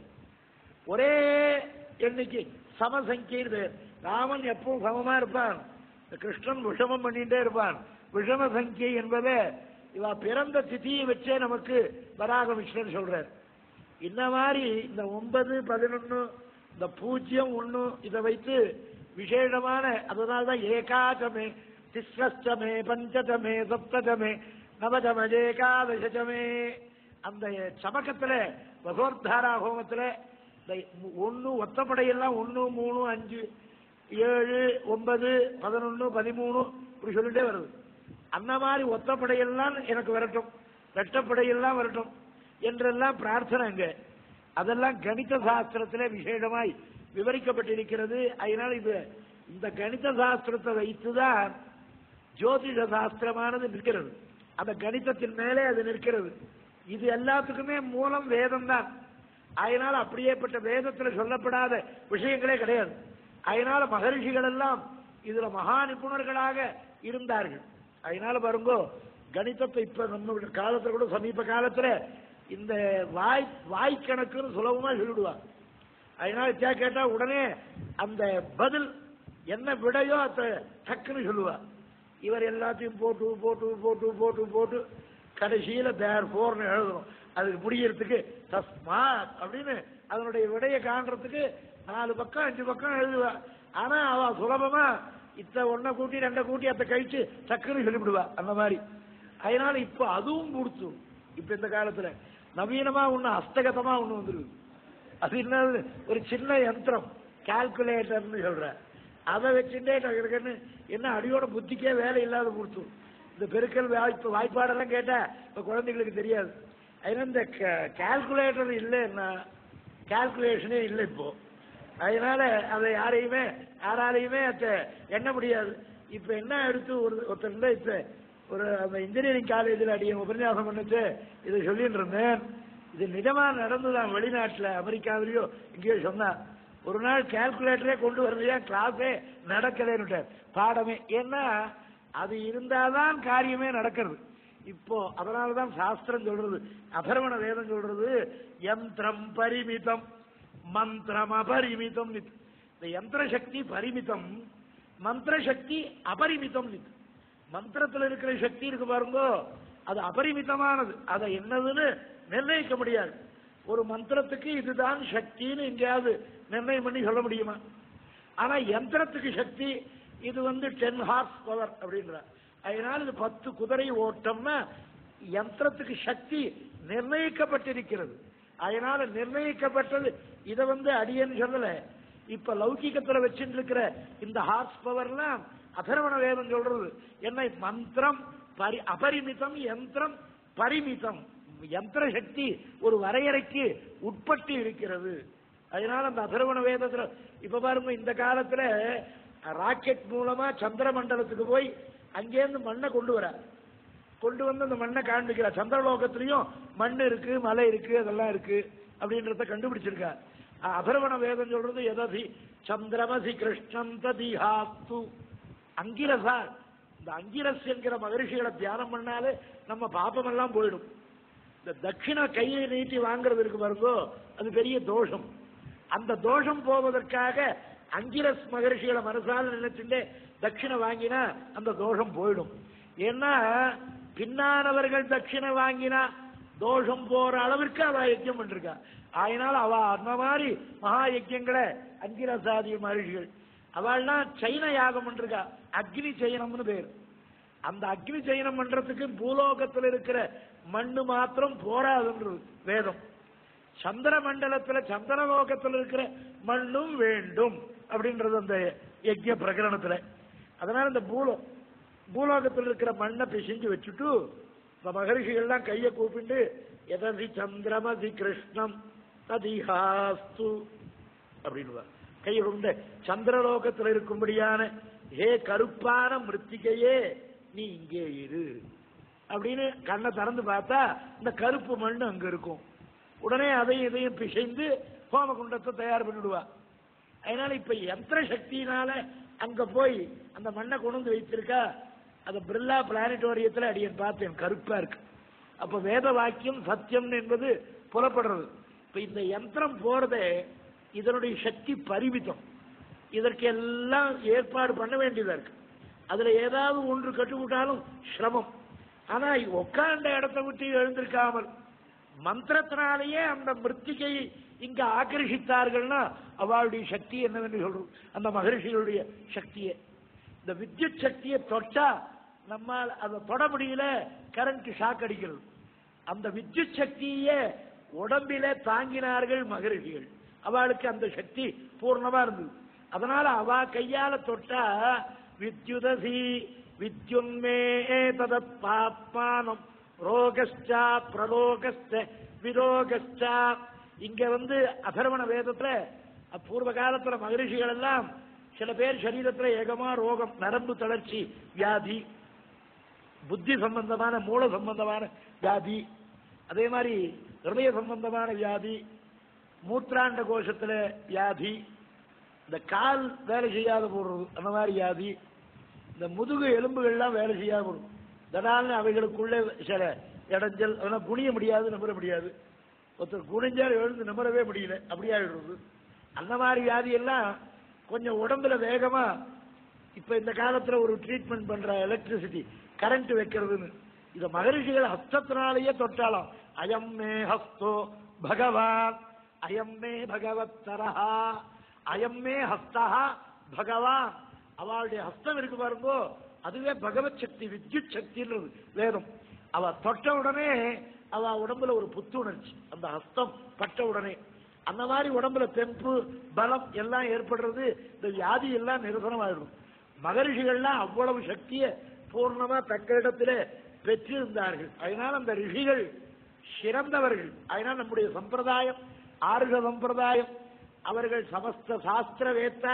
ஒரே எண்ணிக்கை சமசங்கின்னு பேர் ராமன் எப்பவும் சமமா இருப்பான் இந்த கிருஷ்ணன் விஷமம் பண்ணிட்டே இருப்பான் விஷம சங்கியை என்பதை இவ பிறந்த திதியை வச்சே நமக்கு வராக விஷ்ணன் சொல்றார் இந்த மாதிரி இந்த ஒன்பது பதினொன்னு இந்த பூஜ்ஜியம் ஒண்ணு இதை வைத்து விசேஷமான அதனால்தான் ஏகாச்சமே திஸ்ரஷ்டமே பஞ்சதமே சப்ததமே நவதமே ஏகாதசமே அந்த சமக்கத்துல பகவத்தாரா ஹோமத்துல இந்த ஒண்ணு ஒத்தப்படையெல்லாம் ஒண்ணு மூணு அஞ்சு ஏழு ஒன்பது பதினொன்னு பதிமூணு இப்படி சொல்லிட்டே வருது அந்த மாதிரி ஒத்தப்படையெல்லாம் எனக்கு வரட்டும் ரெட்டப்படையெல்லாம் வரட்டும் என்றெல்லாம் பிரார்த்தனை அங்க அதெல்லாம் கணித சாஸ்திரத்திலே விசேஷமாய் விவரிக்கப்பட்டிருக்கிறது அதனால இது இந்த கணித சாஸ்திரத்தை வைத்துதான் ஜோதிட சாஸ்திரமானது நிற்கிறது அந்த கணிதத்தின் மேலே அது நிற்கிறது இது எல்லாத்துக்குமே மூலம் வேதம் தான் அதனால அப்படியேப்பட்ட வேதத்துல சொல்லப்படாத விஷயங்களே கிடையாது அதனால மகரிஷிகள் எல்லாம் இதுல மகா நிபுணர்களாக இருந்தார்கள் அதனால பாருங்கோ கணிதத்தை இப்ப நம்ம காலத்துல கூட சமீப காலத்துல இந்த வாய் வாய் கணக்குன்னு சுலபமா சொல்லிடுவாங்க அதனால தே கேட்டா உடனே அந்த பதில் என்ன விடையோ அத டக்குன்னு சொல்லுவா இவர் எல்லாத்தையும் போட்டு போட்டு போட்டு போட்டு போட்டு கடைசியில தேர் போர்னு எழுதணும் அதுக்கு முடியறதுக்கு தஸ்மாத் அப்படின்னு அதனுடைய விடையை காண்றதுக்கு நாலு பக்கம் அஞ்சு பக்கம் எழுதுவா ஆனா அவ சுலபமா இத்த ஒன்ன கூட்டி ரெண்ட கூட்டி அத்த கழிச்சு டக்குன்னு சொல்லிவிடுவா அந்த மாதிரி அதனால இப்ப அதுவும் கொடுத்து இப்ப இந்த காலத்துல நவீனமா ஒண்ணு ஹஸ்தகதமா ஒண்ணு வந்துருக்கு அது என்னது ஒரு சின்ன யந்திரம் கால்குலேட்டர்னு சொல்ற அதை வச்சுட்டே டக்குன்னு என்ன அடியோட புத்திக்கே வேலை இல்லாத கொடுத்து இந்த பெருக்கல் வாய்ப்பு வாய்ப்பாடெல்லாம் கேட்டா இப்ப குழந்தைகளுக்கு தெரியாது அதனால இந்த கால்குலேட்டர் இல்லைன்னா கால்குலேஷனே இல்லை இப்போ அதனால அதை யாரையுமே யாராலையுமே அதை எண்ண முடியாது இப்ப என்ன எடுத்து ஒரு ஒருத்தர் இருந்தா இப்ப ஒரு அந்த இன்ஜினியரிங் காலேஜில் அடிய உபன்யாசம் பண்ணிட்டு இதை சொல்லிட்டு இருந்தேன் இது நிஜமா நடந்துதான் வெளிநாட்டுல அமெரிக்காவிலயோ எங்கேயோ சொன்னா ஒரு நாள் கால்குலேட்டரே கொண்டு வரலையா கிளாஸே நடக்கலைன்னு பாடமே ஏன்னா அது இருந்தாதான் காரியமே நடக்கிறது இப்போ அதனாலதான் சாஸ்திரம் சொல்றது அதர்வண வேதம் சொல்றது யந்திரம் பரிமிதம் மந்திரம் அபரிமிதம் நித். இந்த யந்திர சக்தி பரிமிதம் மந்திர சக்தி அபரிமிதம் நித். மந்திரத்துல இருக்கிற சக்தி இருக்கு பாருங்க அது அபரிமிதமானது அதை என்னதுன்னு நிர்ணயிக்க முடியாது ஒரு மந்திரத்துக்கு இதுதான் சக்தின்னு எங்கேயாவது நிர்ணயம் பண்ணி சொல்ல முடியுமா ஆனா யந்திரத்துக்கு சக்தி இது வந்து டென் ஹார்ஸ் பவர் அப்படின்ற அதனால இது பத்து குதிரை ஓட்டம்னா யந்திரத்துக்கு சக்தி நிர்ணயிக்கப்பட்டிருக்கிறது அதனால நிர்ணயிக்கப்பட்டது இதை வந்து அடியன்னு சொல்லல இப்ப லௌகிகத்துல வச்சுட்டு இருக்கிற இந்த ஹார்ஸ் பவர்லாம் அதர்வண வேதம் சொல்றது என்ன மந்திரம் பரி அபரிமிதம் யந்திரம் பரிமிதம் யந்திர சக்தி ஒரு வரையறைக்கு உட்பட்டு இருக்கிறது அதனால அந்த அதர்வண வேதத்துல இப்ப பாருங்க இந்த காலத்துல ராக்கெட் மூலமா சந்திர மண்டலத்துக்கு போய் அங்கேருந்து மண்ணை கொண்டு வர கொண்டு வந்து அந்த மண்ணை காண்பிக்கிறார் சந்திரலோகத்திலையும் மண் இருக்கு மலை இருக்கு அதெல்லாம் இருக்கு அப்படின்றத கண்டுபிடிச்சிருக்கா அதர்வண வேதம் சொல்றது எததி சந்திரமசி கிருஷ்ணம் ததிஹாத்து அங்கிரசா இந்த அங்கிரஸ் என்கிற மகரிஷிகளை தியானம் பண்ணாலே நம்ம பாபம் எல்லாம் போயிடும் இந்த தட்சிண கையை நீட்டி வாங்குறது இருக்கு பாருங்கோ அது பெரிய தோஷம் அந்த தோஷம் போவதற்காக அங்கிரஸ் மகரிஷிகளை மனசால நினைச்சுட்டே தட்சிணை வாங்கினா அந்த தோஷம் போயிடும் ஏன்னா பின்னானவர்கள் தட்சிணை வாங்கினா தோஷம் போற அளவிற்கு அவ யஜ்யம் பண்ணிருக்கா அதனால அவ அந்த மாதிரி மகா யஜ்யங்களை அங்கிரசாதி மகரிஷிகள் அவள்லாம் சைன யாகம் பண்ணிருக்கா அக்னி சயனம்னு பேர் அந்த அக்னி சயனம் பண்றதுக்கு பூலோகத்தில் இருக்கிற மண்ணு மாத்திரம் போராதுன்றது வேதம் சந்திர மண்டலத்துல சந்திரலோகத்தில் இருக்கிற மண்ணும் வேண்டும் அப்படின்றது அந்த யஜ்ய பிரகரணத்துல அதனால இந்த பூலோ பூலோகத்தில் இருக்கிற மண்ணை பிசைஞ்சு வச்சுட்டு இந்த மகரிஷிகள்லாம் கையை கூப்பிட்டு எததி சந்திரமதி கிருஷ்ணம் ததிஹாஸ்து அப்படின்னு கையை கொண்டு சந்திரலோகத்தில் இருக்கும்படியான ஹே கருப்பான மிருத்திகையே நீ இங்கே இரு அப்படின்னு கண்ணை திறந்து பார்த்தா இந்த கருப்பு மண் அங்க இருக்கும் உடனே அதையும் இதையும் பிசைந்து ஹோமகுண்டத்தை தயார் பண்ணிடுவா அதனால இப்ப யந்திர சக்தியினால அங்க போய் அந்த மண்ணை கொண்டு வந்து வைத்திருக்கா அந்த பிர்லா பிளானட்டோரியத்தில் அடியன் பார்த்தேன் கருப்பா இருக்கு அப்ப வேத வாக்கியம் சத்தியம் என்பது புலப்படுறது இப்ப இந்த யந்திரம் போறதே இதனுடைய சக்தி பரிமிதம் இதற்கு எல்லாம் ஏற்பாடு பண்ண வேண்டியதா இருக்கு அதுல ஏதாவது ஒன்று கட்டுவிட்டாலும் சிரமம் ஆனா உட்கார்ந்த இடத்தை விட்டு எழுந்திருக்காமல் மந்திரத்தினாலேயே அந்த மிருத்திகை இங்க ஆக்கர்ஷித்தார்கள்னா அவளுடைய சக்தி என்னவென்று சொல்றோம் அந்த மகரிஷிகளுடைய சக்தியை இந்த வித்யுத் சக்தியை தொட்டா நம்மால் அதை தொட முடியல கரண்ட் ஷாக் அடிக்கிறது அந்த வித்யுத் சக்தியே உடம்பிலே தாங்கினார்கள் மகரிஷிகள் அவளுக்கு அந்த சக்தி பூர்ணமா இருந்தது அதனால அவ கையால தொட்டா வித்யுதசி வித்யுன்மே ததத் பாப்மானம் ரோகஸ்டா பிரலோகஸ்ட விரோகஸ்டா இங்க வந்து அதர்வண வேதத்துல பூர்வ காலத்துல மகரிஷிகள் எல்லாம் சில பேர் சரீரத்துல ஏகமா ரோகம் நரம்பு தளர்ச்சி வியாதி புத்தி சம்பந்தமான மூல சம்பந்தமான வியாதி அதே மாதிரி ஹிருதய சம்பந்தமான வியாதி மூத்ராண்ட கோஷத்துல வியாதி இந்த கால் வேலை செய்யாத போடுறது அந்த மாதிரி வியாதி இந்த முதுகு எலும்புகள்லாம் வேலை செய்யாத போடுறது தடால்னு அவைகளுக்குள்ளே சில இடைஞ்சல் அதெல்லாம் குனிய முடியாது நிமிர முடியாது ஒருத்தர் குனிஞ்சால் எழுந்து நிமிரவே முடியல அப்படி ஆயிடுறது அந்த மாதிரி வியாதி எல்லாம் கொஞ்சம் உடம்புல வேகமா இப்ப இந்த காலத்துல ஒரு ட்ரீட்மெண்ட் பண்ற எலக்ட்ரிசிட்டி கரண்ட் வைக்கிறதுன்னு இத மகரிஷிகள் ஹஸ்தத்தினாலேயே தொட்டாலாம் அயம் மே ஹஸ்தோ பகவான் அயம் மே பகவத்தரஹா அயம் மே ஹஸ்தஹா பகவான் அவளுடைய ஹஸ்தம் இருக்கு பாருங்கோ அதுவே பகவத் சக்தி வித்யுத் சக்தின்றது வேதம் அவ தொட்ட உடனே அவ உடம்புல ஒரு புத்துணர்ச்சி அந்த ஹஸ்தம் பட்ட உடனே அந்த மாதிரி உடம்புல தெம்பு பலம் எல்லாம் ஏற்படுறது இந்த வியாதி எல்லாம் நிரசனமாயிடும் மகரிஷிகள்லாம் அவ்வளவு சக்தியை பூர்ணமா தக்க இடத்துல பெற்றிருந்தார்கள் அதனால அந்த ரிஷிகள் சிறந்தவர்கள் அதனால் நம்முடைய சம்பிரதாயம் ஆர்க சம்பிரதாயம் அவர்கள் சமஸ்த சாஸ்திரவேத்தா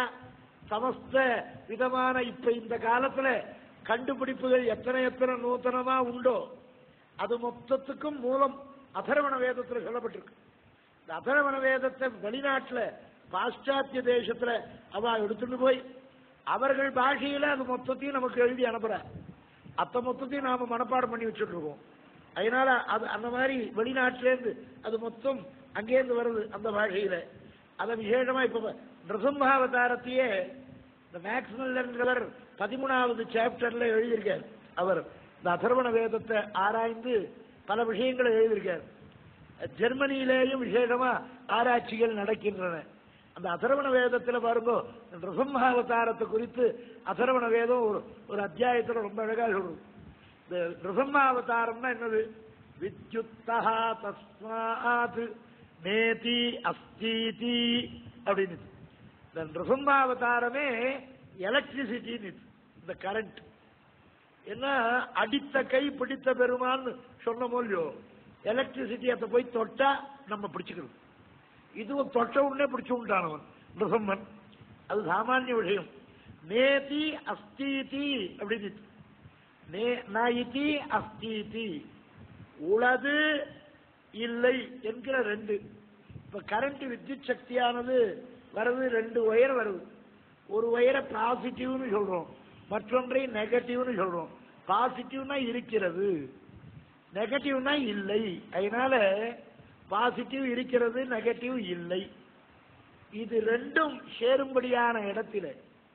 சமஸ்த விதமான இப்ப இந்த காலத்துல கண்டுபிடிப்புகள் எத்தனை எத்தனை நூத்தனமா உண்டோ அது மொத்தத்துக்கும் மூலம் அதர்வண வேதத்துல சொல்லப்பட்டிருக்கு இந்த அதர்வண வேதத்தை வெளிநாட்டுல பாশ্চাத்திய தேசத்துல அவ எடுத்துட்டு போய் அவர்கள் பாஷையில அது மொத்தத்தையும் நமக்கு எழுதி அனுப்புற அத்த மொத்தத்தையும் நாம மனப்பாடம் பண்ணி வச்சுட்டு இருக்கோம் அதனால அது அந்த மாதிரி வெளிநாட்டிலேருந்து அது மொத்தம் அங்கேருந்து வருது அந்த பாஷையில அதை விசேஷமா இப்ப நிருசம்பாவதாரத்தையே இந்த மேக்ஸ்மெல்லர் பதிமூணாவது சாப்டர்ல எழுதியிருக்கார் அவர் இந்த அதர்வண வேதத்தை ஆராய்ந்து பல விஷயங்களை எழுதியிருக்கார் ஜெர்மனியிலேயும் விசேஷமா ஆராய்ச்சிகள் நடக்கின்றன அந்த அதர்வண வேதத்துல பாருங்க நிருசம்ஹாவதாரத்தை குறித்து அதர்வண வேதம் ஒரு ஒரு அத்தியாயத்துல ரொம்ப அழகா சொல்றது இந்த நிருசம்மாவதாரம்னா என்னது வித்யுத்தா தஸ்மாத் நேதி அஸ்தீதி அப்படின்னு இந்த நிருசம்மாவதாரமே எலக்ட்ரிசிட்டின்னு இந்த கரண்ட் என்ன அடித்த கை பிடித்த பெருமான்னு சொன்னமோ இல்லையோ எலக்ட்ரிசிட்டி அதை போய் தொட்டா நம்ம பிடிச்சுக்கிறது இதுவும் தொட்ட உடனே பிடிச்சு விட்டானவன் நிருசம்மன் அது சாமானிய விஷயம் நேதி அஸ்தீதி அப்படின்னு நே நயிதி அஸ்தீதி உளது இல்லை என்கிற ரெண்டு இப்ப கரண்ட் வித்யுத் சக்தியானது வருது ரெண்டு ஒயர் வருது ஒரு ஒயரை பாசிட்டிவ்னு சொல்றோம் மற்றொன்றை நெகட்டிவ்னு சொல்றோம் பாசிட்டிவ்னா இருக்கிறது நெகட்டிவ்னா இல்லை அதனால பாசிட்டிவ் இருக்கிறது நெகட்டிவ் இல்லை இது ரெண்டும் சேரும்படியான இடத்தில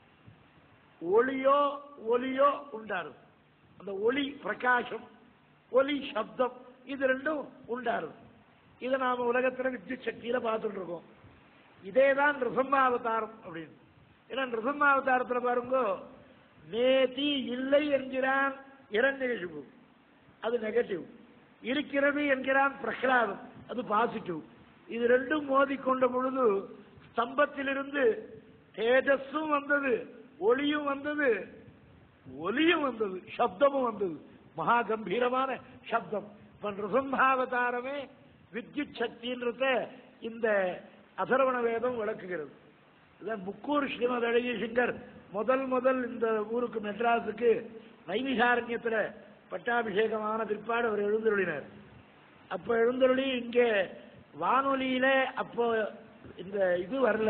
ஒளியோ ஒலியோ உண்டாரும் அந்த ஒளி பிரகாசம் ஒலி சப்தம் இது ரெண்டும் உண்டாரும் இதை நாம உலகத்துல வித்யுத் சக்தியில பார்த்துட்டு இருக்கோம் இதேதான் ரிசம்மாவதாரம் அப்படின்னு ஏன்னா ரிசம்மாவதாரத்துல பாருங்க நேதி இல்லை என்கிறான் இரண்யகசிபு அது நெகட்டிவ் இருக்கிறது என்கிறான் பிரகலாதம் அது பாசிட்டிவ் இது ரெண்டும் மோதிக்கொண்ட பொழுது ஸ்தம்பத்திலிருந்து தேஜஸும் வந்தது ஒளியும் வந்தது ஒலியும் வந்தது சப்தமும் வந்தது மகா கம்பீரமான சப்தம் இப்ப நிருசம்பாவதாரமே வித்யுத் சக்தின்றத இந்த அதர்வண வேதம் விளக்குகிறது இதான் முக்கூர் ஸ்ரீமத் அழகி சிங்கர் முதல் முதல் இந்த ஊருக்கு மெட்ராஸுக்கு நைமிசாரண்யத்துல பட்டாபிஷேகமான பிற்பாடு அவர் எழுந்தருளினார் அப்ப எழுந்தருளி இங்க வானொலியில அப்போ இந்த இது வரல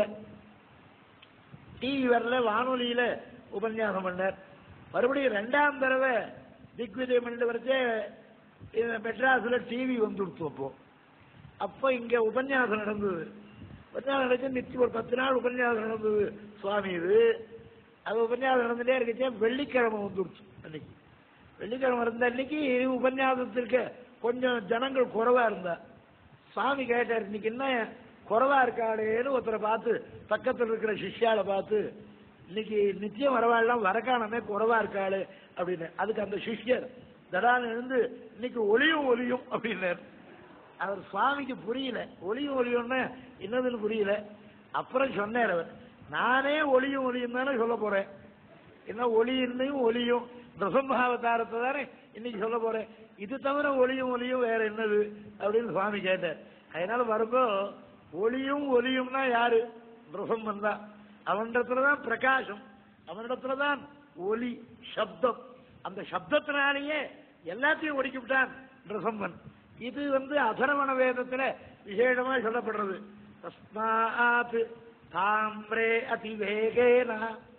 டிவி வரல வானொலியில உபன்யாசம் பண்ணார் மறுபடியும் ரெண்டாம் தடவை திக்விஜயம் பண்ணிட்டு வரைச்சே மெட்ராஸ்ல டிவி வந்துடுத்து அப்போ அப்போ இங்க உபன்யாசம் நடந்தது உபன்யாசம் நடந்து நிச்சயம் ஒரு பத்து நாள் உபன்யாசம் நடந்தது சுவாமி இது அது உபன்யாசம் நடந்துட்டே இருக்கச்சே வெள்ளிக்கிழமை வந்துடுச்சு அன்னைக்கு வெள்ளிக்கிழமை இருந்த அன்னைக்கு உபன்யாசத்திற்கு கொஞ்சம் ஜனங்கள் குறைவா இருந்தா சுவாமி கேட்டார் இன்னைக்கு என்ன குறைவா இருக்காளேன்னு ஒருத்தரை பார்த்து பக்கத்தில் இருக்கிற சிஷ்யால பார்த்து இன்னைக்கு நித்தியம் வரவாள்லாம் வரக்கானமே குறைவா இருக்காளே அப்படின்னு அதுக்கு அந்த சிஷ்யர் தடான் எழுந்து இன்னைக்கு ஒளியும் ஒளியும் அப்படின்னார் அவர் சுவாமிக்கு புரியல ஒளியும் ஒளியும்னா என்னதுன்னு புரியல அப்புறம் சொன்னார் அவர் நானே ஒளியும் ஒளியும் தானே சொல்ல போறேன் என்ன ஒளியின்னையும் ஒளியும் பிரசம்பாவதாரத்தை தானே இன்னைக்கு சொல்ல போறேன் இது தவிர ஒளியும் ஒளியும் வேற என்னது அப்படின்னு சுவாமி கேட்டார் அதனால வரும்போ ஒளியும் ஒளியும்னா யாரு பிரசம்மன் தான் அவனிடத்துல தான் பிரகாசம் அவனிடத்துல தான் ஒலி சப்தம் அந்த சப்தத்தினாலேயே எல்லாத்தையும் ஒடுக்கி விட்டான் பிரசம்மன் இது வந்து அதரவண வேதத்துல விசேஷமா சொல்லப்படுறது தஸ்மாத் தாம்ரே அதிவேகேன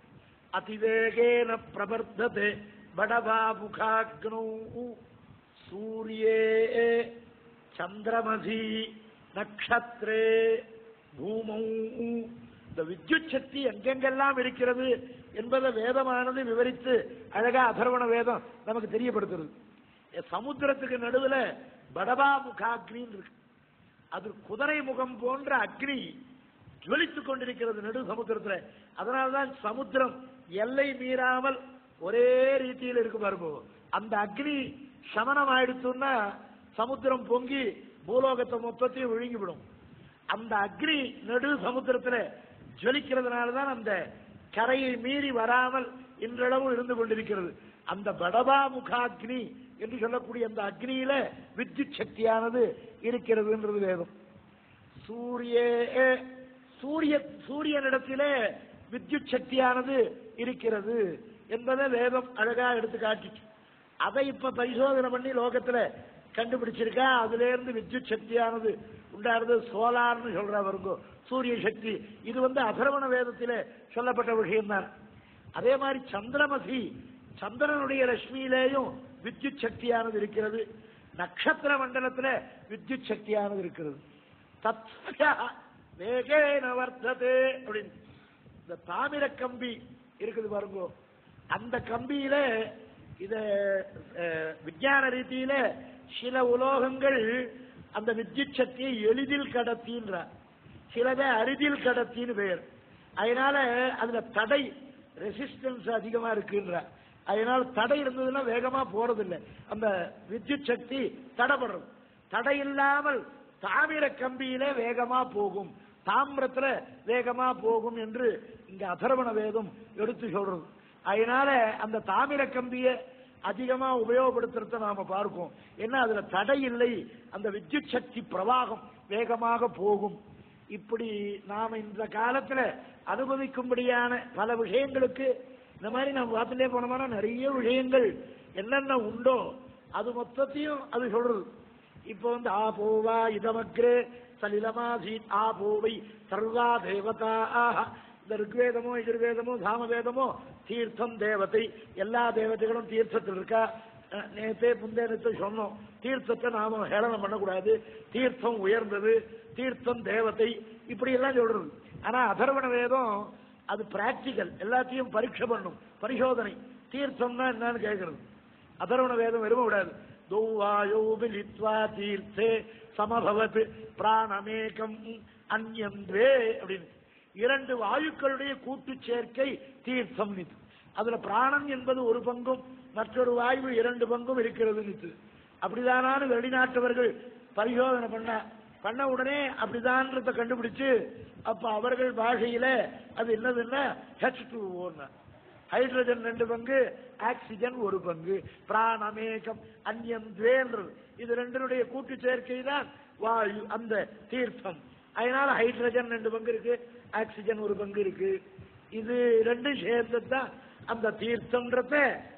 அதிவேகேன பிரவர்த்ததே படவா முகாக்னௌ சூரியே சந்திரமசி நக்ஷத்ரே பூமௌ இந்த வித்யுத் சக்தி எங்கெங்கெல்லாம் இருக்கிறது என்பதை வேதமானது விவரித்து அழகா அதர்வண வேதம் நமக்கு தெரியப்படுத்துறது எ, சமுத்திரத்துக்கு நடுவுல படபா முகாக்னின்னு இருக்கு அது குதிரை முகம் போன்ற அக்னி ஜுவலித்துக் கொண்டிருக்கிறது நடு சமுத்திரத்துல அதனால்தான் சமுத்திரம் எல்லை மீறாமல் ஒரே ரீதியில் இருக்கு பாருங்க அந்த அக்னி சமனம் ஆயிடுச்சுன்னா சமுத்திரம் பொங்கி பூலோகத்தை மொத்தத்தையும் விழுங்கிவிடும் அந்த அக்னி நடு சமுத்திரத்துல ஜொலிக்கிறதுனால தான் அந்த கரையை மீறி வராமல் இன்றளவும் இருந்து கொண்டிருக்கிறது அந்த படபா முகாக்னி என்று சொல்லக்கூடிய அந்த அக்னியில வித்யுத் சக்தியானது இருக்கிறதுன்றது வேதம் சூரிய சூரிய சூரியனிடத்திலே வித்யுத் சக்தியானது இருக்கிறது என்பதை வேதம் அழகா எடுத்து காட்டிச்சு அதை இப்ப பரிசோதனை பண்ணி லோகத்துல கண்டுபிடிச்சிருக்கா அதுல இருந்து வித்யுத் சக்தியானது உண்டாருது சோலார்னு சொல்றவருங்கோ சூரிய சக்தி இது வந்து அதர்வண வேதத்திலே சொல்லப்பட்ட விஷயம்தான் அதே மாதிரி சந்திரமசி சந்திரனுடைய லட்சுமியிலேயும் வித்யுத் சக்தியானது இருக்கிறது நட்சத்திர மண்டலத்துல வித்யுத் சக்தியானது இருக்கிறது தத்யா வேகேன வர்த்ததே அப்படின்னு இந்த தாமிர கம்பி இருக்குது பாருங்க அந்த கம்பியில இத அஹ், விஞ்ஞான ரீதியில சில உலோகங்கள் அந்த வித்யுத் சக்தியை எளிதில் கடத்தின்றார் சிலதை அரிதில் கடத்தின்னு பெயர் அதனால அதுல தடை ரெசிஸ்டன்ஸ் அதிகமா இருக்குன்ற அதனால தடை இருந்ததுன்னா வேகமா போறதில்லை அந்த வித்யுத் சக்தி தடைபடுறது தடை இல்லாமல் தாமிர கம்பியில வேகமா போகும் தாமிரத்துல வேகமா போகும் என்று இங்க அதர்வண வேதம் எடுத்து சொல்றது அதனால அந்த தாமிர கம்பியை அதிகமா உபயோகப்படுத்துறத நாம பார்க்கோம் ஏன்னா அதுல தடை இல்லை அந்த வித்யுத் சக்தி பிரவாகம் வேகமாக போகும் இப்படி நாம இந்த காலத்துல அனுபவிக்கும்படியான பல விஷயங்களுக்கு இந்த மாதிரி நம்ம பார்த்துட்டே போனோம்னா நிறைய விஷயங்கள் என்னென்ன உண்டோ அது மொத்தத்தையும் அது சொல்றது இப்போ வந்து ஆ போவா இதமக்ரே சலிலமாசீத் ஆ போவை சர்வா தேவதா இந்த ருக்வேதமோ எதிர்வேதமோ சாமவேதமோ தீர்த்தம் தேவதை எல்லா தேவதைகளும் தீர்த்தத்தில் இருக்கா அஹ், நேத்தே முந்தேனத்தை சொன்னோம் தீர்த்தத்தை நாம ஹேளனம் பண்ணக்கூடாது தீர்த்தம் உயர்ந்தது தீர்த்தம் தேவதை இப்படி எல்லாம் சொல்றது ஆனா அதர்வண வேதம் அது பிராக்டிக்கல் எல்லாத்தையும் பரீட்சை பண்ணும் பரிசோதனை தீர்த்தம்னா என்னன்னு கேட்கறது அதர்வண வேதம் வெறும விடாது தௌவாயோ மிலித்வா தீர்த்தே சமபவத் பிராணமேகம் அந்யம் துவே அப்படின்னு இரண்டு வாயுக்களுடைய கூட்டு சேர்க்கை தீர்த்தம் நித்து அதுல பிராணம் என்பது ஒரு பங்கும் மற்றொரு வாயு இரண்டு பங்கும் இருக்கிறது நித்து அப்படிதானான்னு வெளிநாட்டவர்கள் பரிசோதனை பண்ண பண்ண உடனே அப்படிதான்றத கண்டுபிடிச்சு அப்ப அவர்கள் பாஷையில அது என்னதுன்னா ஹெச் டூ ஹைட்ரஜன் ரெண்டு பங்கு ஆக்சிஜன் ஒரு பங்கு பிராணமேகம் அந்நியம் துவேன்றது இது ரெண்டினுடைய கூட்டு சேர்க்கை தான் வாயு அந்த தீர்த்தம் அதனால ஹைட்ரஜன் ரெண்டு பங்கு இருக்கு ஆக்சிஜன் ஒரு பங்கு இருக்கு இது ரெண்டும் சேர்ந்தது தான் அந்த தீர்த்தம்ன்றத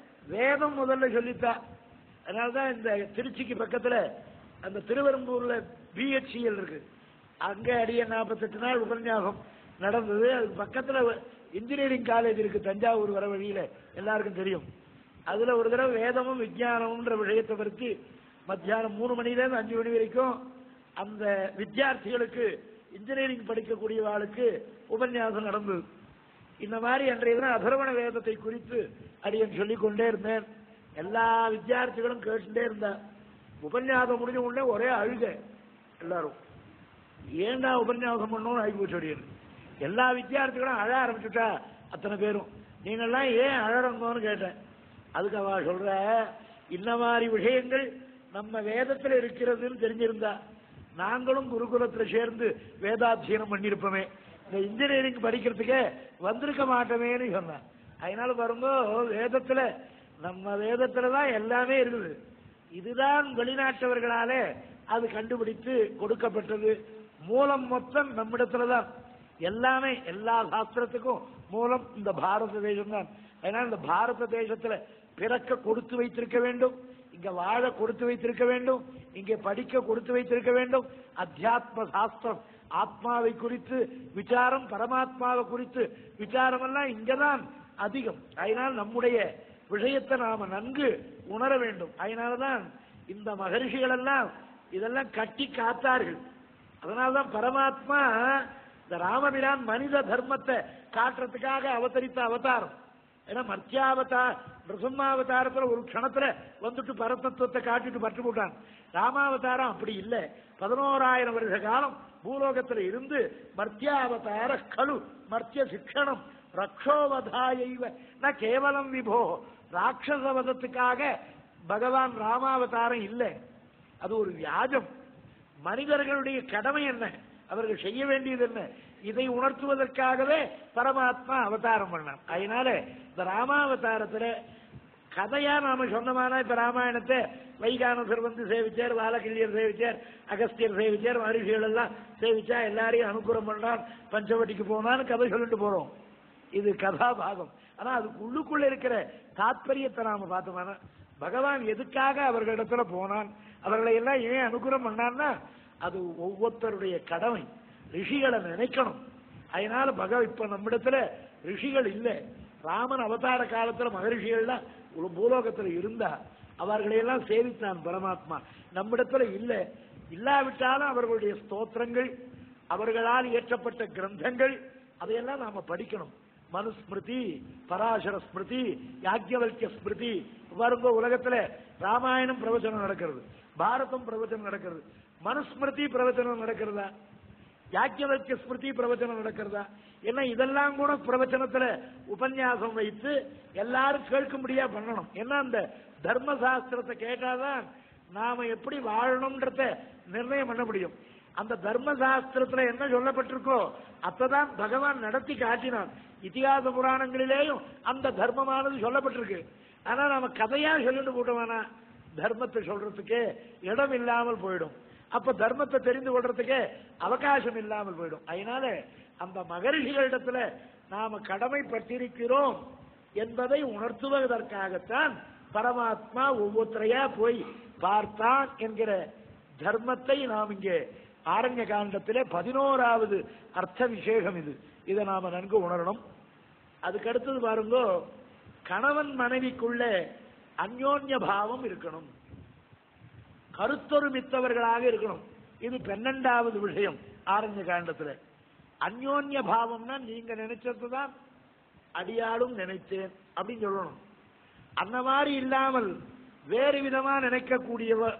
வேதம் முதல்ல சொல்லித்தா அதனாலதான் இந்த திருச்சிக்கு பக்கத்துல அந்த திருவெரும்பூர்ல பிஹெச்சிஎல் இருக்கு அங்க அடிய நாற்பத்தெட்டு நாள் உபன்யாசம் நடந்தது அதுக்கு பக்கத்துல இன்ஜினியரிங் காலேஜ் இருக்கு தஞ்சாவூர் வர வழியில எல்லாருக்கும் தெரியும் அதுல ஒரு தடவை வேதமும் விஞ்ஞானம்ன்ற விஷயத்தை பற்றி மத்தியானம் மூணு மணில இருந்து அஞ்சு மணி வரைக்கும் அந்த வித்தியார்த்திகளுக்கு இன்ஜினியரிங் படிக்கக்கூடியவாளுக்கு உபன்யாசம் நடந்தது இந்த மாதிரி அன்றைய தினம் அதர்வண வேதத்தை குறித்து அடியன் சொல்லிக் கொண்டே இருந்தேன் எல்லா வித்தியார்த்திகளும் கேட்டுட்டே இருந்தா உபன்யாசம் முடிஞ்ச உடனே ஒரே அழுக எல்லாரும் ஏன்டா உபன்யாசம் பண்ணணும்னு ஆகி போச்சு அடியன் எல்லா வித்தியார்த்திகளும் அழ ஆரம்பிச்சுட்டா அத்தனை பேரும் நீங்கெல்லாம் ஏன் அழறங்கன்னு கேட்டேன் அதுக்கு அவ சொல்ற இந்த மாதிரி விஷயங்கள் நம்ம வேதத்துல இருக்கிறதுன்னு தெரிஞ்சிருந்தா நாங்களும் குருகுலத்துல சேர்ந்து வேதாத்தியனம் பண்ணிருப்போமே இந்த இன்ஜினியரிங் படிக்கிறதுக்கே வந்திருக்க மாட்டோமேன்னு சொன்னேன் அதனால பாருங்க வேதத்துல நம்ம வேதத்துல தான் எல்லாமே இருக்குது இதுதான் வெளிநாட்டவர்களாலே அது கண்டுபிடித்து கொடுக்கப்பட்டது மூலம் மொத்தம் நம்மிடத்துல தான் எல்லாமே எல்லா சாஸ்திரத்துக்கும் மூலம் இந்த பாரத தேசம் தான் அதனால இந்த பாரத தேசத்துல பிறக்க கொடுத்து வைத்திருக்க வேண்டும் இங்க வாழ கொடுத்து வைத்திருக்க வேண்டும் இங்கே படிக்க கொடுத்து வைத்திருக்க வேண்டும் அத்தியாத்ம சாஸ்திரம் ஆத்மாவை குறித்து விசாரம் பரமாத்மாவை குறித்து விசாரம் எல்லாம் இங்கதான் அதிகம் அதனால் நம்முடைய விஷயத்தை நாம நன்கு உணர வேண்டும் அதனாலதான் இந்த மகரிஷிகள் எல்லாம் இதெல்லாம் கட்டி காத்தார்கள் அதனால்தான் பரமாத்மா இந்த ராமபிரான் மனித தர்மத்தை காட்டுறதுக்காக அவதரித்த அவதாரம் ஏன்னா மத்தியாவதா நிருசிம்மாவதாரத்துல ஒரு க்ஷணத்துல வந்துட்டு பரதத்துவத்தை காட்டிட்டு பட்டு போட்டான் ராமாவதாரம் அப்படி இல்ல பதினோராயிரம் வருஷ காலம் பூலோகத்துல இருந்து மர்த்தியாவதார கலு மர்த்திய சிக்ஷணம் ரக்ஷோவதாயைவ ந கேவலம் விபோ ராட்சசவதத்துக்காக பகவான் ராமாவதாரம் இல்லை அது ஒரு வியாஜம் மனிதர்களுடைய கடமை என்ன அவர்கள் செய்ய வேண்டியது என்ன இதை உணர்த்துவதற்காகவே பரமாத்மா அவதாரம் பண்ணான் அதனால இந்த ராமாவதாரத்துல கதையா நாம சொன்னமானா இப்ப ராமாயணத்தை வைகானசர் வந்து சேவிச்சார் வாலகிள்ளியர் சேவிச்சார் அகஸ்தியர் சேவிச்சார் மகரிஷிகள் எல்லாம் சேவிச்சா எல்லாரையும் அனுகூலம் பண்ணான் பஞ்சவட்டிக்கு போனான்னு கதை சொல்லிட்டு போறோம் இது கதாபாகம் ஆனா அதுக்கு உள்ளுக்குள்ள இருக்கிற தாத்பரியத்தை நாம பார்த்தோம்னா பகவான் எதுக்காக அவர்களிடத்துல போனான் அவர்களை எல்லாம் ஏன் அனுகிரகம் பண்ணான்னா அது ஒவ்வொருத்தருடைய கடமை ரிஷிகளை நினைக்கணும் அதனால பக இப்ப நம்மிடத்துல ரிஷிகள் இல்லை ராமன் அவதார காலத்துல மகரிஷிகள்லாம் ஒரு பூலோகத்துல இருந்தா அவர்களை எல்லாம் சேவித்தான் பரமாத்மா நம்மிடத்துல இல்லை இல்லாவிட்டாலும் அவர்களுடைய ஸ்தோத்திரங்கள் அவர்களால் இயற்றப்பட்ட கிரந்தங்கள் அதையெல்லாம் நாம படிக்கணும் மனுஸ்மிருதி பராசர ஸ்மிருதி யாக்கியவல்ய ஸ்மிருதி வருங்க உலகத்துல ராமாயணம் பிரவச்சனம் நடக்கிறது பாரதம் பிரவச்சனம் நடக்கிறது மனுஸ்மிருதி பிரவச்சனம் நடக்கிறதா யாக்கியவர்க்க ஸ்மிருதி பிரவச்சனம் நடக்கிறதா ஏன்னா இதெல்லாம் கூட பிரவச்சனத்துல உபன்யாசம் வைத்து எல்லாரும் கேட்கும்படியா பண்ணணும் ஏன்னா அந்த தர்ம சாஸ்திரத்தை கேட்டாதான் நாம எப்படி வாழணும்ன்றத நிர்ணயம் பண்ண முடியும் அந்த தர்ம சாஸ்திரத்துல என்ன சொல்லப்பட்டிருக்கோ அப்பதான் பகவான் நடத்தி காட்டினான் இதிகாச புராணங்களிலேயும் அந்த தர்மமானது சொல்லப்பட்டிருக்கு ஆனா நாம கதையா சொல்லிட்டு போட்டோம்னா தர்மத்தை சொல்றதுக்கு இடம் இல்லாமல் போயிடும் அப்ப தர்மத்தை தெரிந்து கொள்றதுக்கு அவகாசம் இல்லாமல் போயிடும் அதனால அந்த மகரிஷிகளிடத்துல நாம கடமைப்பட்டிருக்கிறோம் என்பதை உணர்த்துவதற்காகத்தான் பரமாத்மா ஒவ்வொருத்தரையா போய் பார்த்தான் என்கிற தர்மத்தை நாம் இங்கே ஆரண்ய காண்டத்திலே பதினோராவது அர்த்த விசேஷம் இது இதை நாம நன்கு உணரணும் அதுக்கு அடுத்தது பாருங்க கணவன் மனைவிக்குள்ள அந்யோன்ய பாவம் இருக்கணும் கருத்தொருமித்தவர்களாக இருக்கணும் இது பன்னெண்டாவது விஷயம் ஆரண்ய காண்டத்துல அந்யோன்ய பாவம்னா நீங்க நினைச்சதுதான் அடியாளும் நினைத்தேன் அப்படின்னு சொல்லணும் அந்த மாதிரி இல்லாமல் வேறு விதமா நினைக்கக்கூடியவள்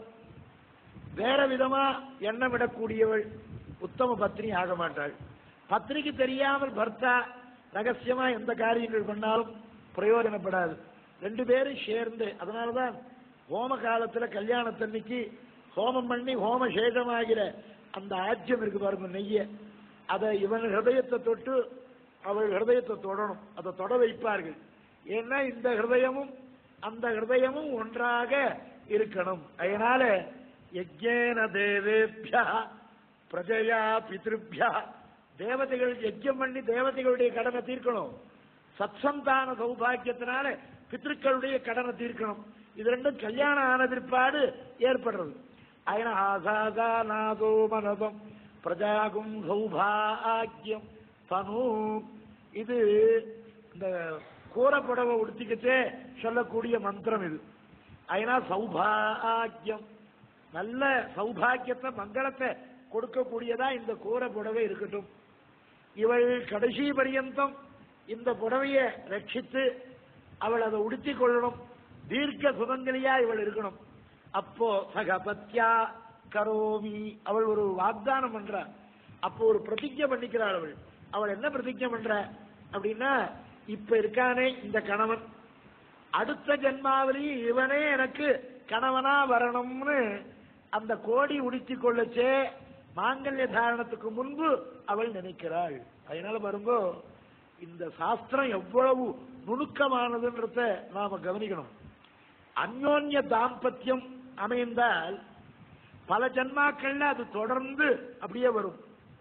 வேற விதமா எண்ணமிடக்கூடியவள் உத்தம பத்னி ஆக மாட்டாள் பத்னிக்கு தெரியாமல் பர்த்தா ரகசியமா எந்த காரியங்கள் பண்ணாலும் பிரயோஜனப்படாது ரெண்டு பேரும் சேர்ந்து அதனாலதான் ஹோம காலத்துல கல்யாணத்தன்னைக்கு ஹோமம் பண்ணி ஹோம சேதமாகிற அந்த ஆஜ்யம் இருக்கு பாருங்க நெய்ய அதை இவன் ஹிருதயத்தை தொட்டு அவள் ஹிருதயத்தை தொடணும் அதை தொட வைப்பார்கள் ஏன்னா இந்த ஹிருதயமும் அந்த ஹிருதயமும் ஒன்றாக இருக்கணும் அதனால யஜ்ஞேன தேவேபியா பிரஜயா பித்ருபியா தேவதைகள் யஜ்யம் பண்ணி தேவதைகளுடைய கடனை தீர்க்கணும் சத்சந்தான சௌபாக்கியத்தினால பித்ருக்களுடைய கடனை தீர்க்கணும் இது ரெண்டும் கல்யாணம் ஆன பிற்பாடு ஏற்படுறது அயன ஆசாதா நாதோ மனதம் பிரஜாகும் சௌபாகியம் தனு இது இந்த கூறப்படவை உடுத்திக்கிட்டே சொல்லக்கூடிய மந்திரம் இது அதனா சௌபாகியம் நல்ல சௌபாகியத்தை மங்களத்தை கொடுக்கக்கூடியதா இந்த கூற புடவை இருக்கட்டும் இவள் கடைசி பரியந்தம் இந்த புடவையை ரட்சித்து அவள் அதை உடுத்திக் கொள்ளணும் தீர்க்க சுதந்திரியா இவள் இருக்கணும் அப்போ சகபத்யா கரோமி அவள் ஒரு வாக்தானம் பண்றா அப்போ ஒரு பிரதிஜை பண்ணிக்கிறாள் அவள் அவள் என்ன பிரதிஜை பண்ற அப்படின்னா இப்ப இருக்கானே இந்த கணவன் அடுத்த ஜென்மாவிலையும் இவனே எனக்கு கணவனா வரணும்னு அந்த கோடி உடுத்தி கொள்ளச்சே மாங்கல்ய தாரணத்துக்கு முன்பு அவள் நினைக்கிறாள் அதனால பாருங்க இந்த சாஸ்திரம் எவ்வளவு நுணுக்கமானதுன்றத நாம கவனிக்கணும் அந்யோன்ய தாம்பத்தியம் அமைந்தால் பல ஜன்மாக்கள்ல அது தொடர்ந்து அப்படியே வரும்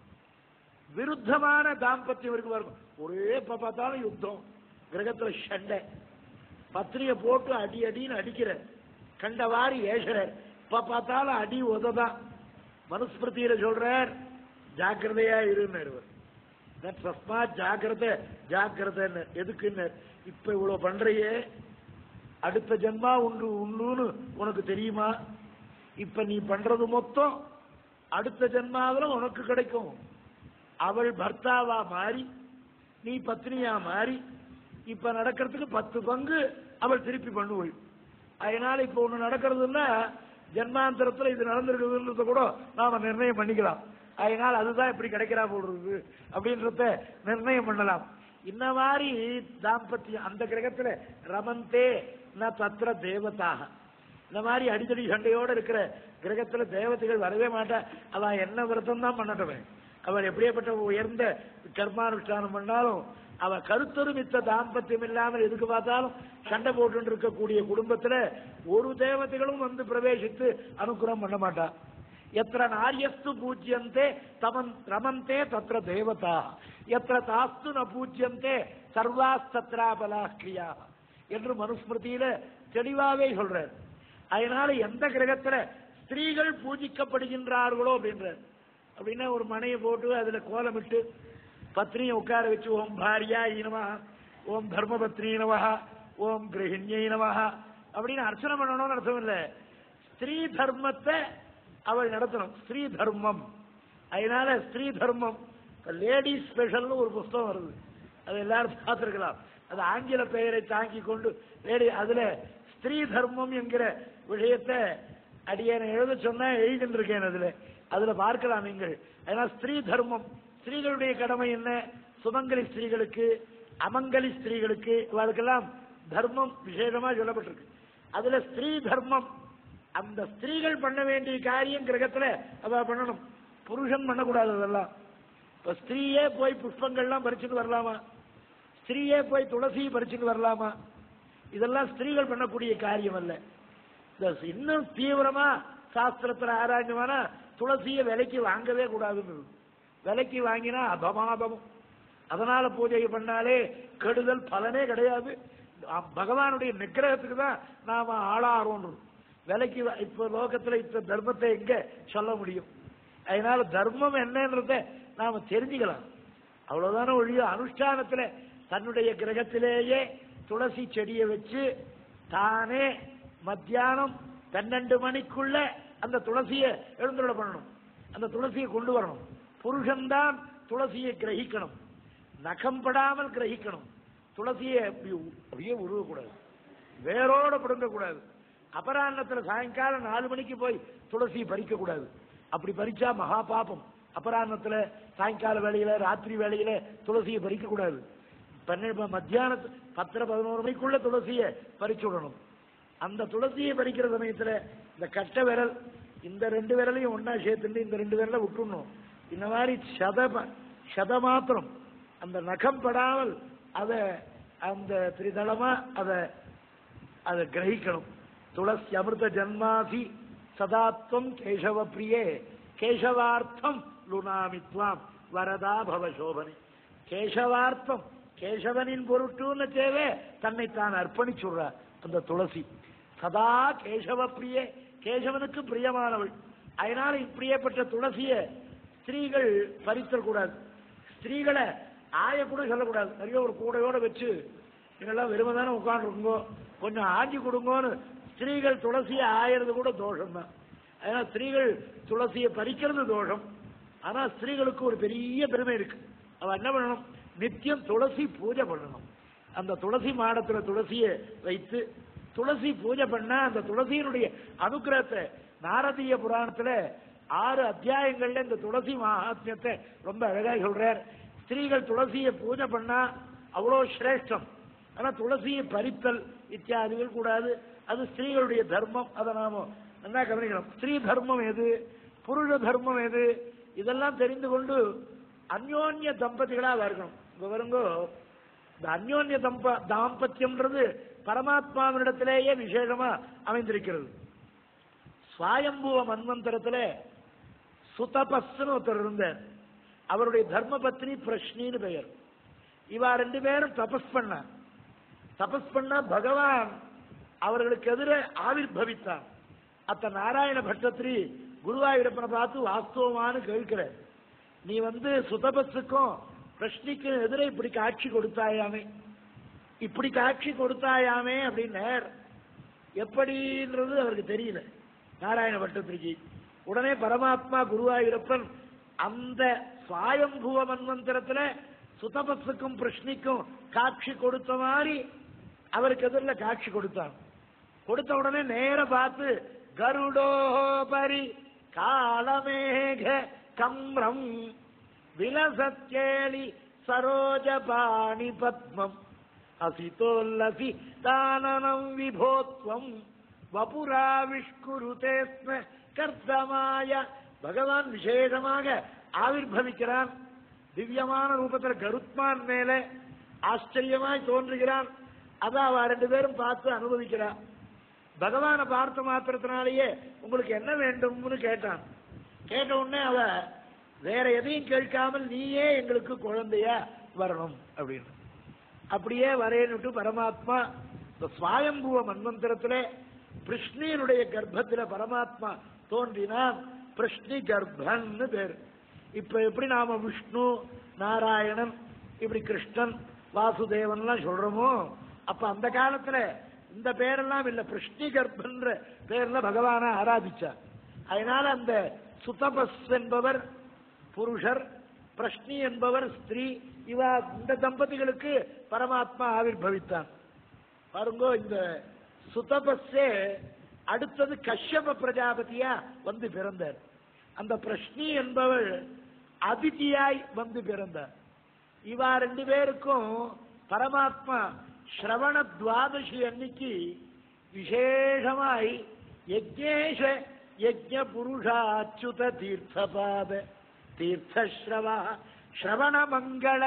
விருத்தமான தாம்பத்தியம் இருக்கு பாருங்க ஒரே எப்ப பார்த்தாலும் யுத்தம் கிரகத்துல சண்டை பத்திரியை போட்டு அடி அடின்னு அடிக்கிற கண்டவாரி ஏசுற இப்ப பார்த்தாலும் அடி உததான் மனுஸ்மிருதியில சொல்றார் ஜாக்கிரதையா இருன்னு தஸ்மா ஜாக்கிரத ஜாக்கிரதைன்னு எதுக்குன்னு இப்ப இவ்வளவு பண்றையே அடுத்த ஜென்மா உண்டு உண்டுன்னு உனக்கு தெரியுமா இப்ப நீ பண்றது மொத்தம் அடுத்த ஜென்மாவில உனக்கு கிடைக்கும் அவள் பர்த்தாவா மாறி நீ பத்னியா மாறி இப்ப நடக்கிறதுக்கு பத்து பங்கு அவள் திருப்பி பண்ணுவள் அதனால இப்ப ஒண்ணு நடக்கிறதுன்னா ஜென்மாந்தரத்துல இது நடந்திருக்குதுன்றத கூட நாம நிர்ணயம் பண்ணிக்கலாம் அதனால அதுதான் இப்படி கிடைக்கிறா போடுறது அப்படின்றத நிர்ணயம் பண்ணலாம் இந்த மாதிரி தாம்பத்தியம் அந்த கிரகத்துல ரமந்தே ந தத்திர தேவதாக இந்த மாதிரி அடித்தடி சண்டையோட இருக்கிற கிரகத்துல தேவதைகள் வரவே மாட்டா அவன் என்ன விரதம் தான் பண்ணட்டவன் அவர் எப்படியேப்பட்ட உயர்ந்த கர்மானுஷ்டானம் பண்ணாலும் அவ கருத்தொருமித்த தாம்பத்தியம் இல்லாமல் எதுக்கு பார்த்தாலும் சண்டை போட்டு இருக்கக்கூடிய குடும்பத்துல ஒரு தேவதைகளும் வந்து பிரவேசித்து அனுகிரகம் பண்ண மாட்டா எத்திர நாரியஸ்து பூஜ்யந்தே தமன் ரமந்தே தத்திர தேவதா எத்திர தாஸ்து ந பூஜ்யந்தே சர்வாஸ்தத்ராபலா கிரியா என்று மனுஸ்மிருதியில தெளிவாவே சொல்றார் அதனால எந்த கிரகத்துல ஸ்திரீகள் பூஜிக்கப்படுகின்றார்களோ அப்படின்றார் அப்படின்னா ஒரு மனையை போட்டு அதுல கோலமிட்டு பத்னியை உட்கார வச்சு ஓம் பாரியா ஈனவா ஓம் தர்மபத்னி நமஹா ஓம் கிரகிணியை நமஹா அப்படின்னு அர்ச்சனை பண்ணணும்னு அர்த்தம் இல்ல ஸ்திரீ தர்மத்தை அவள் நடத்தணும் ஸ்திரீ தர்மம் அதனால ஸ்திரீ தர்மம் லேடிஸ் ஸ்பெஷல்னு ஒரு புஸ்தகம் வருது அது எல்லாரும் பார்த்திருக்கலாம் அது ஆங்கில பெயரை தாங்கி கொண்டு லேடி அதுல ஸ்திரீ தர்மம் என்கிற விஷயத்தை அடியனை எழுத சொன்னா எழுதிட்டு இருக்கேன் அதுல அதுல பார்க்கலாம் நீங்கள் ஏன்னா ஸ்திரீ தர்மம் ஸ்திரீகளுடைய கடமை என்ன சுமங்கலி ஸ்திரீகளுக்கு அமங்கலி ஸ்திரீகளுக்கு இவர்களுக்கெல்லாம் தர்மம் விசேஷமா சொல்லப்பட்டிருக்கு அதுல ஸ்திரீ தர்மம் அந்த ஸ்திரீகள் பண்ண வேண்டிய காரியம் கிரகத்துல அவ பண்ணணும் புருஷன் பண்ணக்கூடாது அதெல்லாம் இப்ப ஸ்திரீயே போய் புஷ்பங்கள்லாம் பறிச்சுட்டு வரலாமா ஸ்திரீயே போய் துளசி பறிச்சுட்டு வரலாமா இதெல்லாம் ஸ்திரீகள் பண்ணக்கூடிய காரியம் அல்ல இந்த இன்னும் தீவிரமா சாஸ்திரத்துல ஆராய்ஞ்சமானா துளசியை விலைக்கு வாங்கவே கூடாதுன்னு இருக்கு. விலைக்கு வாங்கினா அபமாபம் அதனால பூஜை பண்ணாலே கெடுதல் பலனே கிடையாது அ- பகவானுடைய நிக்கிரகத்துக்கு தான் நாம ஆளாறோம் விலைக்கு வா- இப்ப லோகத்துல இப்ப தர்மத்தை எங்க சொல்ல முடியும் அதனால தர்மம் என்னன்றத நாம தெரிஞ்சுக்கலாம் அவ்வளவுதானே ஒழிய அனுஷ்டானத்துல தன்னுடைய கிரகத்திலேயே துளசி செடியை வச்சு தானே மத்தியானம் பன்னெண்டு மணிக்குள்ள அந்த துளசியை எழுந்துள்ள பண்ணணும் அந்த துளசியை கொண்டு வரணும் புருஷன்தான் துளசியை கிரகிக்கணும் நகம் படாமல் கிரகிக்கணும் துளசியை அப்படி உ- அப்படியே உருவக்கூடாது வேரோட பிடுங்கக்கூடாது அபராண்ணத்துல சாயங்காலம் நாலு மணிக்கு போய் துளசி பறிக்க கூடாது அப்படி பறிச்சா மகா பாபம் அபராண்ணத்துல சாயங்கால வேளையில ராத்திரி வேளையில துளசியை பறிக்க கூடாது பன்னெண்டு மத்தியானத்து பத்தரை பதினோரு மணிக்குள்ள துளசியை பறிச்சு விடணும் அந்த துளசியை பறிக்கிற சமயத்துல இந்த கட்ட விரல் இந்த ரெண்டு விரலையும் ஒண்ணா சேர்த்துட்டு இந்த ரெண்டு விரலை விட்டுடணும் இந்த மாதிரி சத ப- சத மாத்திரம் அந்த நகம் படாமல் அத அந்த திரிதளமா அத அதை கிரகிக்கணும் துளசி அமிர்த ஜன்மாசி சதாத்வம் கேசவ பிரியே கேசவார்த்தம் லுணாமித்வாம் வரதா பவ சோபனி கேசவார்த்தம் கேசவனின் பொருட்டுன்னு தேவை தன்னை தான் அர்ப்பணிச்சுடுறார் அந்த துளசி சதா கேசவ பிரியே கேசவனுக்கு பிரியமானவள் அதனால இப்படியேப்பட்ட துளசிய ஸ்திரீகள் பறித்தல் கூடாது ஸ்திரீகளை ஆய கூட சொல்லக்கூடாது நிறைய ஒரு கூடையோட வச்சு இதெல்லாம் வெறுமை தானே உட்காந்துருக்கோ கொஞ்சம் ஆஞ்சி கொடுங்கோன்னு ஸ்திரீகள் துளசியை ஆயறது கூட தோஷம் தான் அதனால ஸ்திரீகள் துளசியை பறிக்கிறது தோஷம் ஆனா ஸ்திரீகளுக்கு ஒரு பெரிய பெருமை இருக்கு அவ என்ன பண்ணணும் நித்தியம் துளசி பூஜை பண்ணணும் அந்த துளசி மாடத்துல துளசியை வைத்து துளசி பூஜை பண்ணா அந்த துளசியினுடைய அனுக்கிரகத்தை நாரதீய புராணத்துல ஆறு அத்தியாயங்கள்ல இந்த துளசி மகாத்மியத்தை ரொம்ப அழகா சொல்றார் ஸ்திரீகள் துளசியை பூஜை பண்ணா அவ்வளோ சிரேஷ்டம் ஆனா துளசியை பறித்தல் இத்தியாதிகள் கூடாது அது ஸ்திரீகளுடைய தர்மம் அதை நாம நல்லா கவனிக்கணும் ஸ்திரீ தர்மம் எது புருஷ தர்மம் எது இதெல்லாம் தெரிந்து கொண்டு அந்யோன்ய தம்பதிகளா இருக்கணும் இங்க வருங்கோ இந்த அந்யோன்ய தம்ப தாம்பத்தியம்ன்றது பரமாத்மாவினிடத்திலேயே விசேஷமா அமைந்திருக்கிறது சுவாயம்புவ மன்வந்தரத்துல சுதபஸ்ன்னு ஒருத்தர் இருந்தார் அவருடைய தர்ம பத்னி பிரஷ்னின்னு பெயர் இவா ரெண்டு பேரும் தபஸ் பண்ண தபஸ் பண்ணா பகவான் அவர்களுக்கு எதிர ஆவிர்பவித்தான் அத்த நாராயண பட்டத்திரி குருவாயூரப்பனை பார்த்து வாஸ்தவமானு கேட்கிற நீ வந்து சுதபஸுக்கும் பிரஷ்னிக்கும் எதிரே இப்படி காட்சி கொடுத்தாயாமே இப்படி காட்சி கொடுத்தாயாமே அப்படின்னார் எப்படின்றது அவருக்கு தெரியல நாராயண பட்டத்திரிக்கு உடனே பரமாத்மா குருவாயூரப்பன் அந்த சுவாயம்புவ மன்வந்தரத்துல சுதபஸுக்கும் பிரஷ்னிக்கும் காட்சி கொடுத்த மாதிரி அவருக்கு எதிரில் காட்சி கொடுத்தான் கொடுத்த உடனே நேர பார்த்து கருடோபரி காலமேக கம்ரம் விலசத்யேளி சரோஜபாணி பத்மம் அசிதோல்லசி தானனம் விபோத்வம் வபுராவிஷ்குருதே ஸ்ம கர்த்தமாய பகவான் விசேஷமாக ஆவிர்பவிக்கிறான் திவ்யமான ரூபத்தில் கருத்மான் மேல ஆச்சரியமாய் தோன்றுகிறான் அதான் அவ ரெண்டு பேரும் பார்த்து அனுபவிக்கிறான் பகவானை பார்த்த மாத்திரத்தினாலேயே உங்களுக்கு என்ன வேண்டும்னு கேட்டான் கேட்ட உடனே அவ வேற எதையும் கேட்காமல் நீயே எங்களுக்கு குழந்தையா வரணும் அப்படின்னு அப்படியே வரேன்னுட்டு பரமாத்மா இந்த சுவாயம்புவ மன்வந்தரத்துல பிருஷ்ணியனுடைய கர்ப்பத்துல பரமாத்மா தோன்றினான் பிருஷ்ணி கர்ப்பன்னு பேர் இப்ப எப்படி நாம விஷ்ணு நாராயணன் இப்படி கிருஷ்ணன் வாசுதேவன்லாம் சொல்றோமோ அப்ப அந்த காலத்துல இந்த பேரெல்லாம் இல்ல பிருஷ்ணி கர்ப்பன்ற பேர்ல பகவானை ஆராதிச்சார் அதனால அந்த சுதபஸ் என்பவர் புருஷர் பிரஷ்னி என்பவர் ஸ்திரீ இவா இந்த தம்பதிகளுக்கு பரமாத்மா ஆவிர்பவித்தான் பாருங்க இந்த சுதபஸே அடுத்தது கஷ்யப பிரஜாபதியா வந்து பிறந்தார் அந்த பிரஷ்னி என்பவள் அதிதியாய் வந்து பிறந்தார் இவா ரெண்டு பேருக்கும் பரமாத்மா ஸ்ரவண துவாதசி அன்னைக்கு விசேஷமாய் யஜ்ஞேஷ யஜ்ஞ புருஷா அச்சுத தீர்த்தபாத தீர்த்தஸ்ரவா ஸ்ரவண மங்கள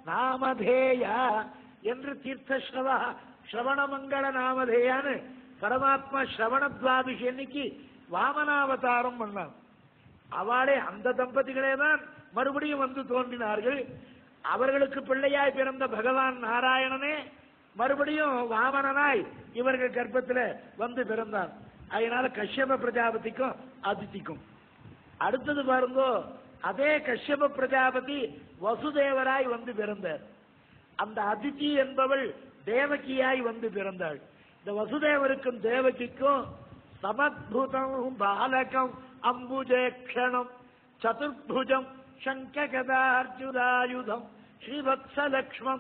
நாமதேயா என்று தீர்த்தஸ்ரவா ஸ்ரவண மங்கள நாமதேயான்னு பரமாத்மா ஸ்ரவண துவாதசி அன்னைக்கு வாமனாவதாரம் பண்ணான் அவளே அந்த தம்பதிகளே தான் மறுபடியும் வந்து தோன்றினார்கள் அவர்களுக்கு பிள்ளையாய் பிறந்த பகவான் நாராயணனே மறுபடியும் வாமனனாய் இவர்கள் கர்ப்பத்துல வந்து பிறந்தார் அதனால கஷ்யப பிரஜாபதிக்கும் அதித்திக்கும் அடுத்தது பாருங்கோ அதே கஷ்யப பிரஜாபதி வசுதேவராய் வந்து பிறந்தார் அந்த அதித்தி என்பவள் தேவகியாய் வந்து பிறந்தாள் இந்த வசுதேவருக்கும் தேவகிக்கும் சமத்புதம் பாலகம் அம்புஜேக்ஷணம் சதுர்புஜம் சங்ககதார்ஜுதாயுதம் ஸ்ரீவத்சலக்ஷ்மம்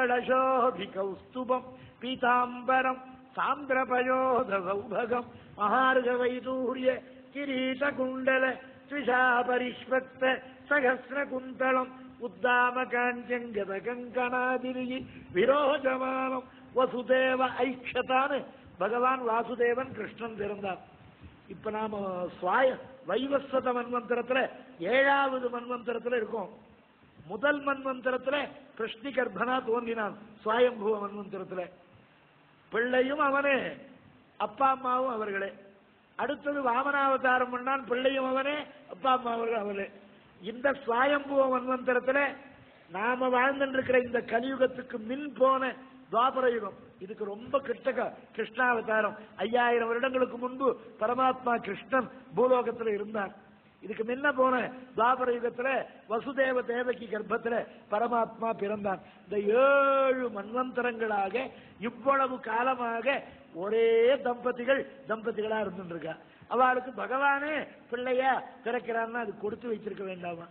கணசோபிகௌஸ்துபம் பீதாம்பரம் சாந்திரபயோத சௌபகம் மகார்கவைதூரிய கிரீட குண்டல த்விஷா பரிஷ்வக்த சகசிர குந்தளம் உத்தாம காஞ்சங்கத கங்கணாதிரி விரோஜமானம் வசுதேவ ஐக்ஷதான்னு பகவான் வாசுதேவன் கிருஷ்ணன் பிறந்தார் இப்ப நாம சுவாய வைவஸ்வத மன்வந்தரத்துல ஏழாவது மன்வந்தரத்துல இருக்கோம் முதல் மன்வந்தரத்துல கிருஷ்ணி கர்ப்பனா தோன்றினான் சுவாயம்புவ மன்வந்தரத்துல பிள்ளையும் அவனே அப்பா அம்மாவும் அவர்களே அடுத்தது வாமனாவதாரம் பண்ணான் பிள்ளையும் அவனே அப்பா அம்மா அவர்கள் அவர்களே இந்த சுவாயம்புவ மன்வந்தரத்துல நாம வாழ்ந்துட்டு இருக்கிற இந்த கலியுகத்துக்கு மின் போன துவாபர யுகம் இதுக்கு ரொம்ப கிட்டக்க கிருஷ்ணாவதாரம் ஐயாயிரம் வருடங்களுக்கு முன்பு பரமாத்மா கிருஷ்ணன் பூலோகத்துல இருந்தான் இதுக்கு முன்ன போன துவாபர யுகத்துல வசுதேவ தேவகி கர்ப்பத்துல பரமாத்மா பிறந்தான் இந்த ஏழு மன்வந்தரங்களாக இவ்வளவு காலமாக ஒரே தம்பதிகள் தம்பதிகளா இருந்துட்டு இருக்கா அவளுக்கு பகவானே பிள்ளையா பிறக்கிறான்னு அது கொடுத்து வச்சிருக்க வேண்டாமா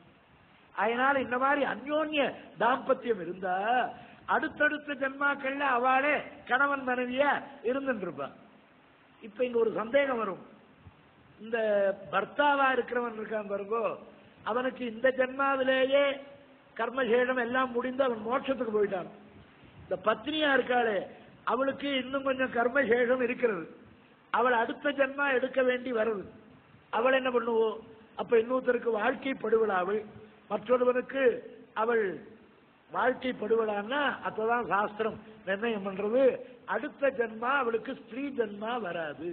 அதனால இந்த மாதிரி அந்யோன்ய தாம்பத்தியம் இருந்தா அடுத்தடுத்த ஜென்மாக்கள்ல அவளே கணவன் மனைவியா இருந்துட்டு இருப்பா இப்ப இங்க ஒரு சந்தேகம் வரும் இந்த பர்த்தாவா இருக்கிறவன் இருக்கான் பாருங்கோ அவனுக்கு இந்த ஜென்மாவிலேயே கர்மசேஷம் எல்லாம் முடிந்து அவன் மோட்சத்துக்கு போயிட்டான் இந்த பத்னியா இருக்காளே அவளுக்கு இன்னும் கொஞ்சம் கர்மசேஷம் இருக்கிறது அவள் அடுத்த ஜென்மா எடுக்க வேண்டி வருது அவள் என்ன பண்ணுவோம் அப்ப இன்னொருத்தருக்கு வாழ்க்கைப்படுவளா அவள் மற்றொருவனுக்கு அவள் வாழ்க்கைப்படுவளான்னா அப்பதான் சாஸ்திரம் நிர்ணயம் பண்றது அடுத்த ஜென்மா அவளுக்கு ஸ்திரீ ஜென்மா வராது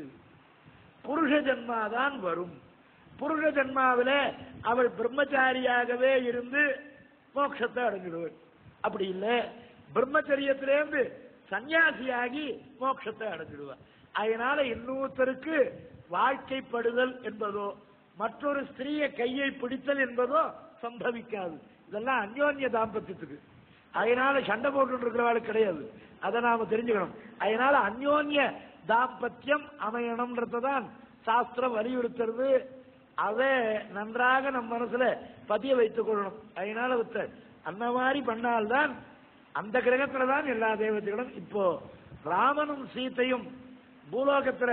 புருஷ ஜென்மா தான் வரும் புருஷ ஜென்மாவில அவள் பிரம்மச்சாரியாகவே இருந்து மோட்சத்தை அடைஞ்சிடுவள் அப்படி இல்ல பிரம்மச்சரியத்திலேருந்து சன்னியாசியாகி மோட்சத்தை அடைஞ்சிடுவாள் அதனால இன்னொருத்தருக்கு வாழ்க்கைப்படுதல் என்பதோ மற்றொரு ஸ்திரீய கையை பிடித்தல் என்பதோ சம்பவிக்காது இதெல்லாம் அந்யோன்ய தாம்பத்தியத்துக்கு அதனால சண்டை போட்டு இருக்கிறவாளுக்கு கிடையாது அதை நாம தெரிஞ்சுக்கணும் அதனால அந்யோன்ய தாம்பத்தியம் அமையணும்ன்றதான் சாஸ்திரம் வலியுறுத்துறது அதை நன்றாக நம் மனசுல பதிய வைத்துக் கொள்ளணும் அதனால வித்த அந்த மாதிரி பண்ணால்தான் அந்த கிரகத்துல தான் எல்லா தெய்வத்துகளும் இப்போ ராமனும் சீத்தையும் பூலோகத்துல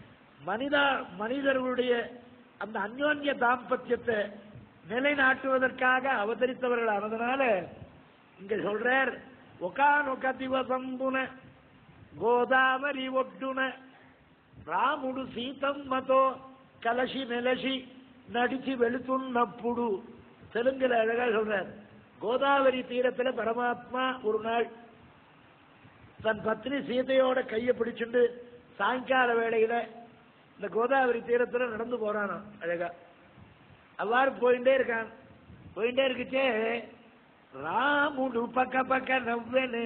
மனிதா மனிதர்களுடைய அந்த அந்யோன்ய தாம்பத்தியத்தை நிலைநாட்டுவதற்காக அவதரித்தவர்கள் ஆனதுனால இங்க சொல்றார் ஒகானொக திவசம்புன గోదావరి ఒడ్డున రాముడు సీతమ్మతో కలసి మెలసి నడిచి వెళుతున్నప్పుడు தெலுங்குல அழகா சொல்றார் கோதாவரி தீரத்துல பரமாத்மா ஒரு நாள் தன் பத்னி சீதையோட கையை பிடிச்சுண்டு சாயங்கால வேளையில இந்த கோதாவரி தீரத்துல நடந்து போறானாம் அழகா அவ்வாறு போயிட்டே இருக்கான் போயிட்டே இருக்குச்சே ராமுடு பக்க பக்க நவ்வனு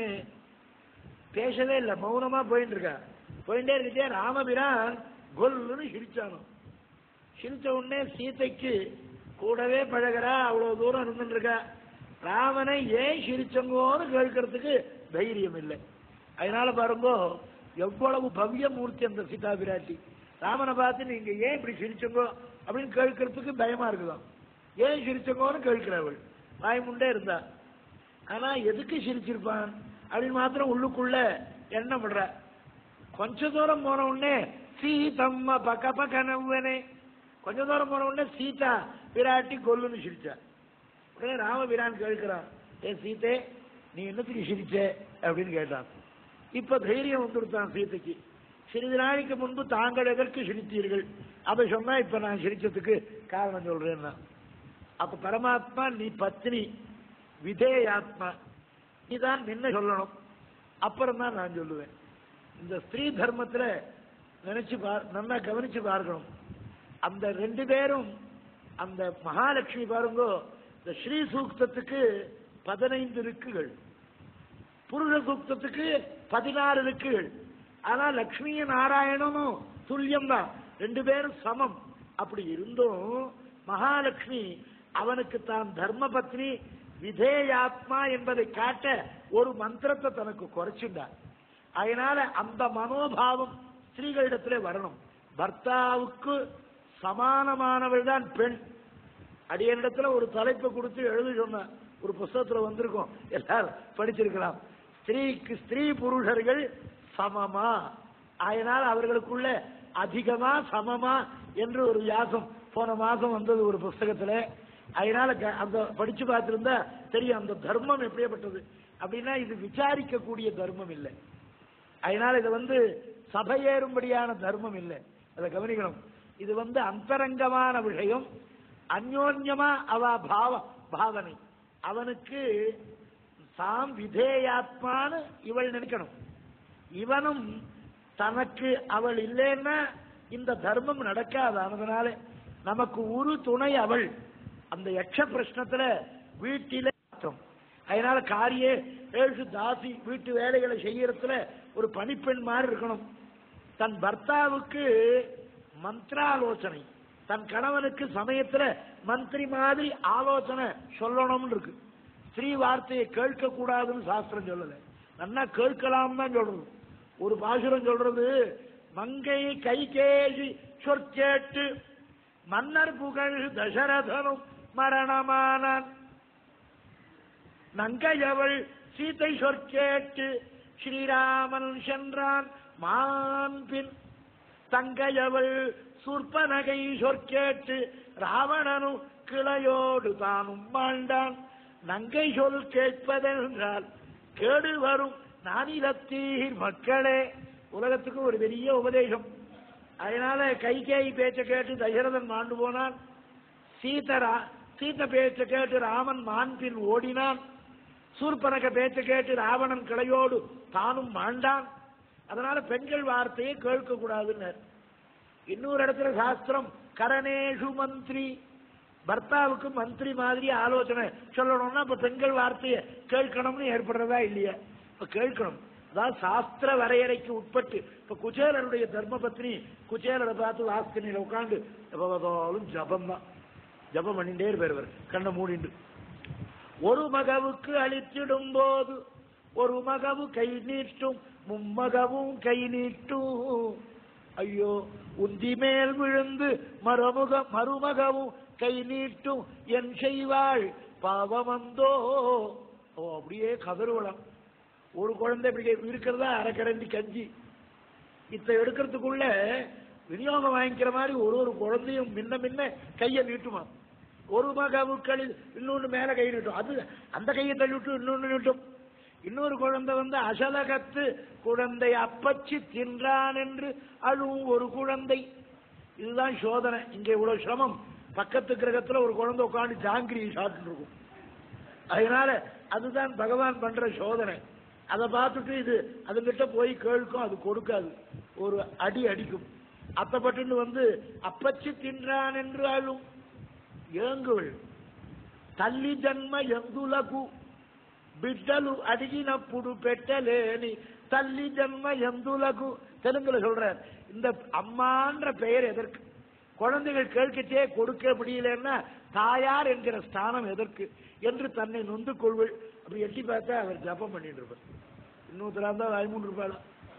பேசவே இல்லை மௌனமா போயிட்டு இருக்கா போயிட்டே இருக்குச்சே ராமபிரான் கொல்லுன்னு சிரிச்சானோ சிரிச்ச உடனே சீதைக்கு கூடவே பழகிறா அவ்வளவு தூரம் இருந்துட்டு இருக்கா ராமனை ஏன் சிரிச்சங்கோன்னு கேட்கறதுக்கு தைரியம் இல்லை அதனால பாருங்கோ எவ்வளவு பவ்ய மூர்த்தி அந்த சீதா பிராட்டி ராமனை பார்த்து நீங்க ஏன் இப்படி சிரிச்சங்கோ அப்படின்னு கேட்கறதுக்கு பயமா இருக்குதாம் ஏன் சிரிச்சங்கோன்னு கேட்கிறவள் வாய்முண்டே இருந்தா ஆனா எதுக்கு சிரிச்சிருப்பான் அப்படின்னு மாத்திரம் உள்ளுக்குள்ள எண்ணம் விடுற கொஞ்ச தூரம் போன உடனே சீதம்மா பக்க பக்க நவ்வனே கொஞ்ச தூரம் போன உடனே சீதா விராட்டி கொல்லுன்னு சிரிச்சா உடனே ராமபிரான் கேட்கிறான் ஏ சீதே நீ என்னத்துக்கு சிரிச்ச அப்படின்னு கேட்டான் இப்ப தைரியம் வந்துடுத்தான் சீதைக்கு சிறிது நாளைக்கு முன்பு தாங்கள் எதற்கு சிரித்தீர்கள் அதை சொன்னா இப்ப நான் சிரிச்சதுக்கு காரணம் சொல்றேன்னா அப்ப பரமாத்மா நீ பத்னி விதேயாத்மா நீ தான் நின்ன சொல்லணும் அப்புறம் தான் நான் சொல்லுவேன் இந்த ஸ்திரீ தர்மத்துல நினைச்சு பார் நல்லா கவனிச்சு பார்க்கணும் அந்த ரெண்டு பேரும் அந்த மகாலட்சுமி பாருங்க இந்த ஸ்ரீ சூக்தத்துக்கு பதினைந்து ருக்குகள் புருஷ சூக்தத்துக்கு பதினாறு ருக்குகள் ஆனா லக்ஷ்மியும் நாராயணனும் துல்லியம் தான் ரெண்டு பேரும் சமம் அப்படி இருந்தும் மகாலட்சுமி அவனுக்கு தான் தர்ம பத்னி விதேயாத்மா என்பதை காட்ட ஒரு மந்திரத்தை தனக்கு குறைச்சுண்டார் அதனால அந்த மனோபாவம் ஸ்திரீகளிடத்திலே வரணும் பர்த்தாவுக்கு சமானமானவள் தான் பெண் அடியனிடத்துல ஒரு தலைப்பை கொடுத்து எழுதி சொன்ன ஒரு புஸ்தகத்துல வந்திருக்கோம் எல்லாரும் படிச்சிருக்கலாம் ஸ்திரீக்கு ஸ்திரீ புருஷர்கள் சமமா அதனால் அவர்களுக்குள்ள அதிகமா சமமா என்று ஒரு வியாசம் போன மாசம் வந்தது ஒரு புஸ்தகத்துல அதனால க- அந்த படிச்சு பார்த்திருந்தா தெரியும் அந்த தர்மம் எப்படியாப்பட்டது அப்படின்னா இது விசாரிக்கக்கூடிய தர்மம் இல்லை அதனால இது வந்து சபையேறும்படியான தர்மம் இல்லை அதை கவனிக்கணும் இது வந்து அந்தரங்கமான விஷயம் அந்யோன்யமா அவ பாவ பாவனை அவனுக்கு தாம் விதேயாத்மான்னு இவள் நினைக்கணும் இவனும் தனக்கு அவள் இல்லைன்னா இந்த தர்மம் நடக்காது அதனால நமக்கு ஒரு துணை அவள் அந்த யக்ஷ பிரശ്നத்துல வீட்டிலே அர்த்தம் அதனால காரிய ஏழு தாசி வீட்டு வேலைகளை செய்யறதுல ஒரு பணிப்பெண் மாதிரி இருக்கணும் தன் பர்த்தாவுக்கு மந்திராலோசனை தன் கணவனுக்கு சமயத்துல மந்திரி மாதிரி ஆலோசனை சொல்லணும்னு இருக்கு ஸ்ரீ வார்த்தையை கேட்க கூடாதுன்னு சாஸ்திரம் சொல்லல நன்னா கேட்கலாம் தான் சொல்றது ஒரு பாசுரம் சொல்றது மங்கை கைகேசி சொற்கேட்டு மன்னர் புகழ் தசரதனும் மரணமானான் நங்கையவள் சீதை சொற்கேட்டு ஸ்ரீராமன் சென்றான் மான்பின் தங்கையவள் சுற்பனகை சொற்கேட்டு ராவணனும் கிளையோடு தானும் மாண்டான் நங்கை சொல் கேட்பதென்றால் கேடு வரும் நானிலத்தீர் மக்களே உலகத்துக்கு ஒரு பெரிய உபதேசம் அதனால கைகேயி பேச்ச கேட்டு தசரதன் மாண்டு போனான் சீதரா சீத பேச்ச கேட்டு ராமன் மான்பின் ஓடினான் சூர்பனக பேச்ச கேட்டு ராவணன் கிளையோடு தானும் மாண்டான் அதனால பெண்கள் வார்த்தையை கேட்க கூடாதுன்னு இன்னொரு இடத்துல சாஸ்திரம் கரணேஷு மந்திரி பர்த்தாவுக்கு மந்திரி மாதிரி ஆலோசனை சொல்லணும்னா இப்ப பெண்கள் வார்த்தையை கேட்கணும்னு ஏற்படுறதா இல்லையா இப்ப கேட்கணும் அதாவது சாஸ்திர வரையறைக்கு உட்பட்டு இப்ப குச்சேலருடைய தர்ம பத்னி குச்சேலரை பார்த்து வாஸ்தினியில உட்காந்து எப்ப பார்த்தாலும் ஜபம் தான் ஜபம் பண்ணிட்டே இருப்பார் இவர் கண்ணை மூடிண்டு ஒரு மகவுக்கு அளித்திடும் போது ஒரு மகவு கை நீட்டும் மும்மகவும் கை நீட்டும் ஐயோ உந்தி மேல் விழுந்து மறுமுக மருமகவும் கை நீட்டும் என் செய்வாள் பாவமந்தோ ஓ அப்படியே கதறுவலாம் ஒரு குழந்தை இப்படி இருக்கிறதா அரைக்கரண்டி கஞ்சி இத்த எடுக்கிறதுக்குள்ள விநியோகம் வாங்கிக்கிற மாதிரி ஒரு ஒரு குழந்தையும் முன்ன முன்ன கையை நீட்டுமா ஒரு மகவுக்களில் இன்னொன்னு மேல கை நீட்டும் அது அந்த கையை தள்ளி விட்டு இன்னொன்னு நீட்டும் இன்னொரு குழந்தை வந்து அசலகத்து குழந்தை அப்பச்சி தின்றான் என்று அழுவும் ஒரு குழந்தை இதுதான் சோதனை இங்க இவ்வளவு சிரமம் பக்கத்து கிரகத்துல ஒரு குழந்தை உட்காந்து ஜாங்கிரி சாப்பிட்டு இருக்கும் அதனால அதுதான் பகவான் பண்ற சோதனை அதை பார்த்துட்டு இது அதுகிட்ட போய் கேൾக்கும் அது கொடுக்காது ஒரு அடி அடிக்கும் அத்தப்பட்டு வந்து அப்பச்சி தின்றான் என்று அழும் ஏங்குவள் తల్లి జన్మ ఎందులకు బిడ్డలు అడిగినప్పుడు పెట్టలేని తల్లి జన్మ ఎందులకు தெலுங்குல சொல்றார் இந்த அம்மான்ற பெயர் எதற்கு குழந்தைகள் கேட்கச்சே கொடுக்க முடியலன்னா தாயார் என்கிற ஸ்தானம் எதற்கு என்று தன்னை நொந்து கொள்வள் அப்படி எட்டி பார்த்தா அவர் ஜபம் பண்ணிட்டு இருப்பார் இன்னொருத்தரா இருந்தா வாய்மூன்று இருப்பாள்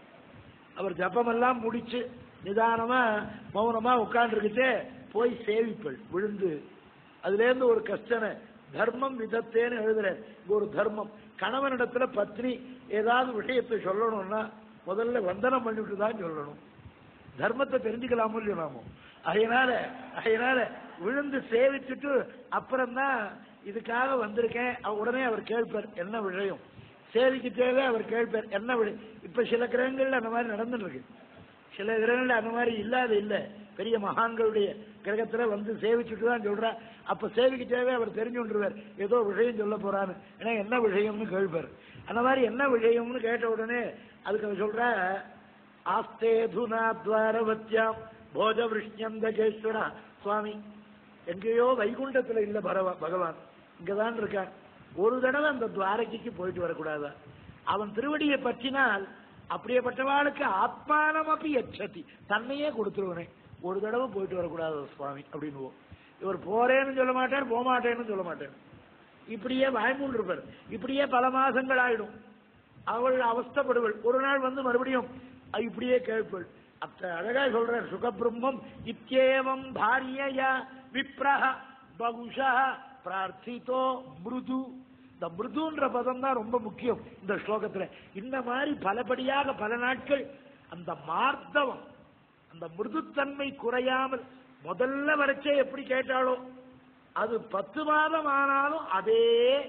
அவர் ஜபமெல்லாம் முடிச்சு நிதானமா மௌனமா உட்கார்ந்துருக்கிட்டே போய் சேவிப்பள் விழுந்து அதுல இருந்து ஒரு கஷ்டனை தர்மம் விதத்தேன்னு எழுதுறேன் இங்க ஒரு தர்மம் கணவனிடத்துல பத்னி ஏதாவது விஷயத்தை சொல்லணும்னா முதல்ல வந்தனம் பண்ணிட்டு தான் சொல்லணும் தர்மத்தை தெரிஞ்சுக்கலாமோ இல்லையோ நாமோ அதனால அதனால விழுந்து சேவிச்சுட்டு அப்புறம்தான் இதுக்காக வந்திருக்கேன் அவ- உடனே அவர் கேட்பார் என்ன விஷயம் சேவிக்கிட்டே அவர் கேட்பார் என்ன விஷயம் இப்ப சில கிரகங்கள்ல அந்த மாதிரி நடந்துட்டு இருக்கு சில கிரகங்கள்ல அந்த மாதிரி இல்லாத இல்ல பெரிய மகான்களுடைய கிரகத்துல வந்து சேவிச்சுட்டு தான் சொல்றா அப்ப சேவிக்கிட்டே அவர் தெரிஞ்சு கொண்டுருவார் ஏதோ விஷயம் சொல்ல போறான்னு ஏன்னா என்ன விஷயம்னு கேட்பார் அந்த மாதிரி என்ன விஷயம்னு கேட்ட உடனே அதுக்கு அவர் சொல்ற ஆஸ்தேதுனா துவாரவத்யாம் போஜ விஷ்ணியந்தகேஸ்வரா சுவாமி எங்கேயோ வைகுண்டத்துல இல்ல பரவ- பகவான் இங்கதான் இருக்கான் ஒரு தடவை அந்த துவாரகைக்கு போயிட்டு வரக்கூடாதா அவன் திருவடியை பற்றினால் அப்படியேப்பட்டவாளுக்கு ஆத்மானம் அப்படி எச்சதி தன்னையே கொடுத்துருவனே ஒரு தடவை போயிட்டு வரக்கூடாது சுவாமி அப்படின்னு இவர் போறேன்னு சொல்ல மாட்டார் போக மாட்டேன்னு சொல்ல மாட்டார் இப்படியே வாய்மூல் இருப்பார் இப்படியே பல மாசங்கள் ஆயிடும் அவள் அவஸ்தப்படுவள் ஒரு நாள் வந்து மறுபடியும் அஹ் இப்படியே கேட்பள் அத்த அழகா சொல்றார் சுகபிரம்மம் இத்தியேவம் பாரியயா விப்ரஹ பகுஷா பிரார்த்தித்தோ மிருது இந்த மிருதுன்ற பதம் தான் ரொம்ப முக்கியம் இந்த ஸ்லோகத்துல இந்த மாதிரி பலபடியாக பல நாட்கள் அந்த மார்த்தவம் அந்த மிருதுத்தன்மை குறையாமல் முதல்ல வரைச்சே எப்படி கேட்டாலோ அது பத்து மாதம் ஆனாலும் அதே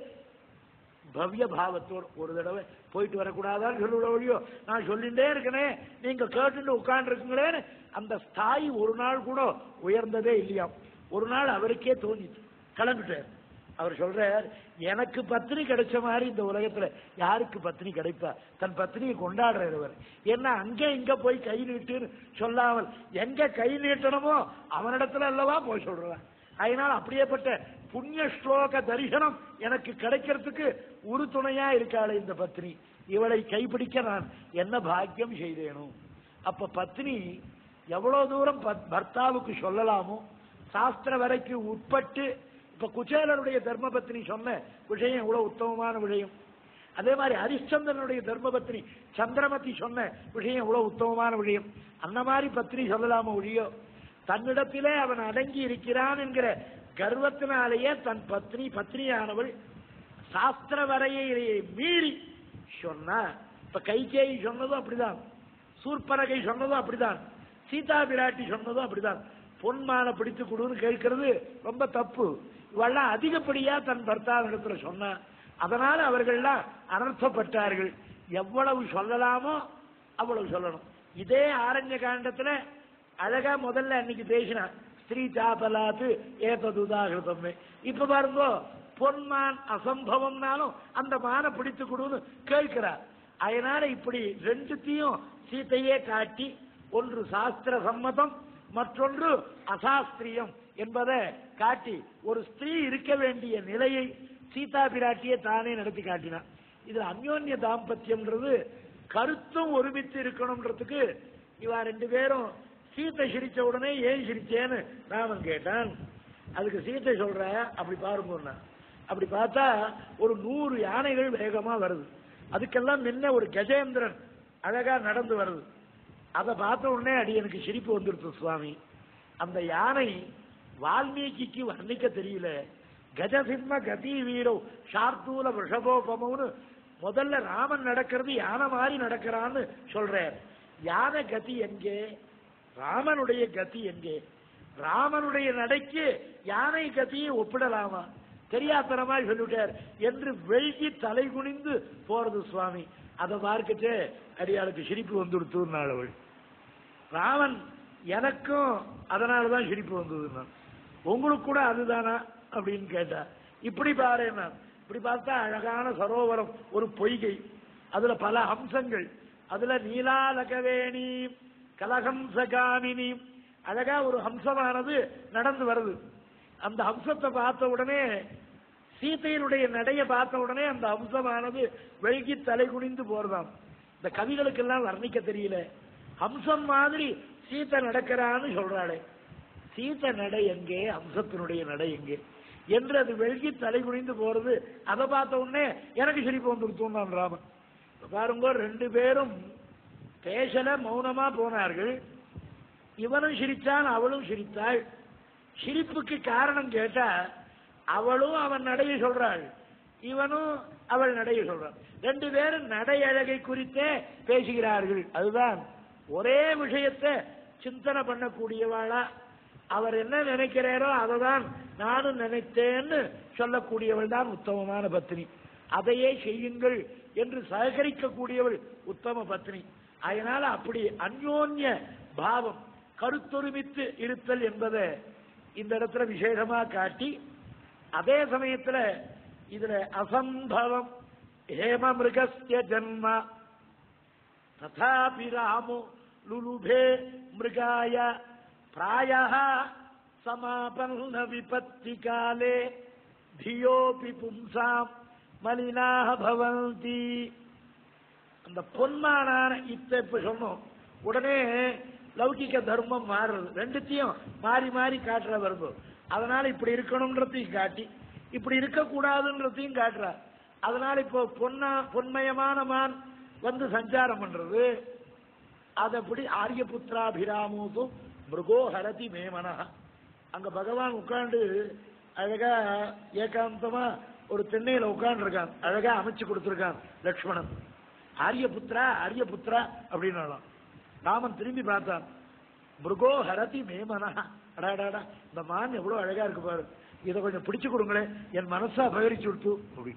பவ்ய பாவத்தோடு ஒரு தடவை போயிட்டு வரக்கூடாதான்னு சொல்லுற வழியோ நான் சொல்லிட்டே இருக்கனே நீங்க கேட்டுட்டு உட்கார்ந்துருக்கீங்களேன்னு அந்த ஸ்தாயி ஒரு நாள் கூட உயர்ந்ததே இல்லையாம் ஒரு நாள் அவருக்கே தோணிச்சு கிளம்பிட்டார் அவர் சொல்றார் எனக்கு பத்னி கிடைச்ச மாதிரி இந்த உலகத்துல யாருக்கு பத்னி கிடைப்பா தன் பத்னியை கொண்டாடுறவர் ஏன்னா அங்க இங்க போய் கை நீட்டுன்னு சொல்லாமல் எங்க கை நீட்டணுமோ அவனிடத்துல அல்லவா போய் சொல்றான் அதனால அப்படியேப்பட்ட புண்ணிய ஸ்லோக தரிசனம் எனக்கு கிடைக்கிறதுக்கு ஒரு துணையா இருக்காளே இந்த பத்னி இவளை கைப்பிடிக்க நான் என்ன பாக்கியம் செய்தேனும் அப்ப பத்னி எவ்வளவு தூரம் பத்- பர்த்தாவுக்கு சொல்லலாமோ சாஸ்திர வரைக்கு உட்பட்டு இப்ப குச்சேலருடைய தர்மபத்னி சொன்ன விஷயம் எவ்வளவு உத்தமமான விஷயம் அதே மாதிரி ஹரிச்சந்திரனுடைய தர்மபத்னி சந்திரமதி சொன்ன விஷயம் எவ்வளவு உத்தமமான விஷயம் அந்த மாதிரி பத்னி சொல்லலாமோ ஒழியோ தன்னிடத்திலே அவன் அடங்கி இருக்கிறான் என்கிற கர்வத்தினாலேயே தன் பத்னி பத்னியானவள் சாஸ்திர வரையை மீறி சொன்னா இப்ப கைகேயி சொன்னதும் அப்படிதான் சூர்பனகை சொன்னதும் அப்படிதான் சீதா பிராட்டி சொன்னதும் அப்படிதான் பொன்மான பிடித்து கொடுன்னு கேட்கிறது ரொம்ப தப்பு இவெல்லாம் அதிகப்படியா தன் பர்த்தாவிடத்துல சொன்னா அதனால அவர்கள்லாம் அனர்த்தப்பட்டார்கள் எவ்வளவு சொல்லலாமோ அவ்வளவு சொல்லணும் இதே ஆரண்ய காண்டத்துல அழகா முதல்ல அன்னைக்கு பேசினான் ஸ்ரீ சாபலாத்து ஏததுதாகிருதமே இப்ப பாருங்க பொன்மான் அசம்பவம்னாலும் அந்த மானை பிடித்து கொடுன்னு கேட்கிறார் அதனால இப்படி ரெண்டுத்தையும் சீத்தையே காட்டி ஒன்று சாஸ்திர சம்மதம் மற்றொன்று அசாஸ்திரியம் என்பதை காட்டி ஒரு ஸ்திரீ இருக்க வேண்டிய நிலையை சீதா பிராட்டியை தானே நடத்தி காட்டினான் இது அந்யோன்ய தாம்பத்தியம்ன்றது கருத்தும் ஒருமித்து இருக்கணும்ன்றதுக்கு இவா ரெண்டு பேரும் சீத்தை சிரிச்ச உடனே ஏன் சிரிச்சேன்னு ராமன் கேட்டான் அதுக்கு சீத்தை சொல்ற அப்படி பாருங்கன்னா அப்படி பார்த்தா ஒரு நூறு யானைகள் வேகமா வருது அதுக்கெல்லாம் முன்ன ஒரு கஜேந்திரன் அழகா நடந்து வருது அதை பார்த்த உடனே அடி எனக்கு சிரிப்பு வந்துருச்சு சுவாமி அந்த யானை வால்மீகிக்கு வர்ணிக்க தெரியல கஜசிம்ம கதி வீரோ ஷார்தூல விஷபோபமம்னு முதல்ல ராமன் நடக்கிறது யானை மாதிரி நடக்கிறான்னு சொல்றார் யானை கதி எங்கே ராமனுடைய கதி எங்கே ராமனுடைய நடைக்கு யானை கதியை ஒப்பிடலாமா தெரியாத்தனமா சொல்லிட்டார் என்று வெள்கி தலை குனிந்து போறது சுவாமி அதை பார்க்கச்சே அடியாளுக்கு சிரிப்பு வந்துடுத்துனாள் அவள் ராமன் எனக்கும் அதனாலதான் சிரிப்பு வந்தது உங்களுக்கு கூட அதுதானா அப்படின்னு கேட்டா இப்படி பாரு நான் இப்படி பார்த்தா அழகான சரோவரம் ஒரு பொய்கை அதுல பல ஹம்சங்கள் அதுல நீலாலகவேணி கலஹம்சகாமினி அழகா ஒரு ஹம்சமானது நடந்து வருது அந்த ஹம்சத்தை பார்த்த உடனே சீதையினுடைய நடைய பார்த்த உடனே அந்த ஹம்சமானது வெழுகி தலை குனிந்து போறதாம் இந்த கவிகளுக்கெல்லாம் வர்ணிக்க தெரியல ஹம்சம் மாதிரி சீத்தை நடக்கிறான்னு சொல்றாளே சீத்த நடை எங்கே ஹம்சத்தினுடைய நடை எங்கே என்று அது வெள்கி தலை குனிந்து போறது அதை பார்த்த உடனே எனக்கு சிரிப்பு வந்துருத்தோம் ராமன் இப்ப பாருங்க ரெண்டு பேரும் பேசல மௌனமா போனார்கள் இவனும் சிரித்தான் அவளும் சிரித்தாள் சிரிப்புக்கு காரணம் கேட்டா அவளும் அவன் நடைய சொல்றாள் இவனும் அவள் நடைய சொல்றான் ரெண்டு பேரும் நடை அழகை குறித்தே பேசுகிறார்கள் அதுதான் ஒரே விஷயத்தை சிந்தனை பண்ணக்கூடியவாளா அவர் என்ன நினைக்கிறாரோ அதை தான் நானும் நினைத்தேன்னு சொல்லக்கூடியவள் தான் உத்தமமான பத்னி அதையே செய்யுங்கள் என்று சககரிக்கக்கூடியவள் உத்தம பத்னி அதனால அப்படி அந்யோன்ய பாவம் கருத்தொருமித்து இருத்தல் என்பதை இந்த இடத்துல விசேஷமா காட்டி அதே சமயத்துல இதுல அசம்பவம் ஹேம மிருகஸ்ய ஜன்ம ததாபி ராமோ லுலுபே மிருகாய பிராயः சமாபன்ன விபத்தி காலே தியோபி பும்சாம் மலினாக பவந்தி அந்த பொன்மானான இத்த இப்ப சொன்னோம் உடனே லௌகிக தர்மம் மாறுறது ரெண்டுத்தையும் மாறி மாறி காட்டுற வருது அதனால இப்படி இருக்கணும்ன்றதையும் காட்டி இப்படி இருக்கக்கூடாதுன்றதையும் காட்டுறார் அதனால இப்போ பொன்னா பொன்மயமான மான் வந்து சஞ்சாரம் பண்றது அது அப்படி ஆரியபுத்திராபிராமோதும் மிருகோ ஹரதி மேமனா அங்க பகவான் உட்கார்ந்து அழகா ஏகாந்தமா ஒரு தென்னையில உட்கார்ந்து இருக்கான் அழகா அமைச்சு கொடுத்திருக்கான் லக்ஷ்மணன் ஆரியபுத்ரா ஆரியபுத்ரா அப்படின்னு ராமன் திரும்பி பார்த்தான் மிருகோ ஹரதி மேமனா அடாடாடா இந்த மான் எவ்வளவு அழகா இருக்கு பாரு இதை கொஞ்சம் பிடிச்சு கொடுங்களேன் என் மனசா பகரிச்சு விட்டு அப்படின்னு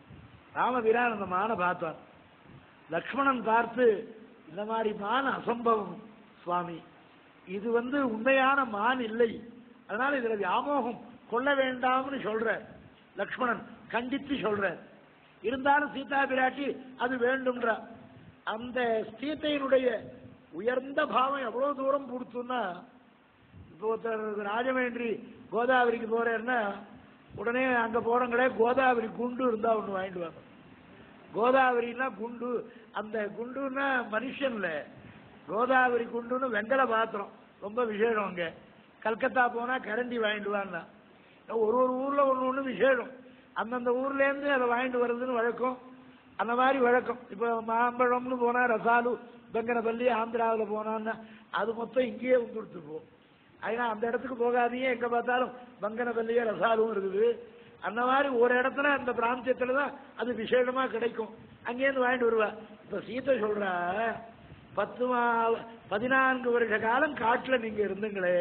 ராமவீரான் அந்த மானை பார்த்தான் லக்ஷ்மணன் பார்த்து இந்த மாதிரி மான் அசம்பவம் சுவாமி இது வந்து உண்மையான மான் இல்லை அதனால இதுல வியாமோகம் கொள்ள வேண்டாம்னு சொல்ற லக்ஷ்மணன் கண்டித்து சொல்ற இருந்தாலும் சீதா பிராட்டி அது வேண்டும்ன்ற அந்த சீத்தையினுடைய உயர்ந்த பாவம் எவ்வளவு தூரம் கொடுத்துன்னா இப்போ ஒருத்தர் ராஜமேன்றி கோதாவரிக்கு போறேன்னா உடனே அங்க போறவங்களே கோதாவரி குண்டு இருந்தா ஒண்ணு வாங்கிட்டு வாங்க கோதாவரின்னா குண்டு அந்த குண்டுன்னா மனுஷன்ல கோதாவரி குண்டுன்னு வெங்கல பாத்திரம் ரொம்ப விசேஷம் அங்க கல்கத்தா போனா கரண்டி வாங்கிட்டு வான்னா ஒரு ஒரு ஊர்ல ஒண்ணு ஒண்ணு விசேஷம் அந்தந்த ஊர்ல இருந்து அதை வாங்கிட்டு வர்றதுன்னு வழக்கம் அந்த மாதிரி வழக்கம் இப்போ மாம்பழம்னு போனா ரசாலு பெங்கனப்பள்ளி ஆந்திராவில் போனான்னா அது மொத்தம் இங்கேயே வந்துடுத்து போ அதனால அந்த இடத்துக்கு போகாதீங்க எங்க பார்த்தாலும் பங்கனப்பள்ளியே ரசாலும் இருக்குது அந்த மாதிரி ஒரு இடத்துல அந்த பிராந்தியத்துல தான் அது விசேஷமா கிடைக்கும் அங்கேருந்து வாங்கிட்டு வருவா இப்ப சீத்தை சொல்றா பத்து மா பதினான்கு வருஷ காலம் காட்டுல நீங்க இருந்துங்களே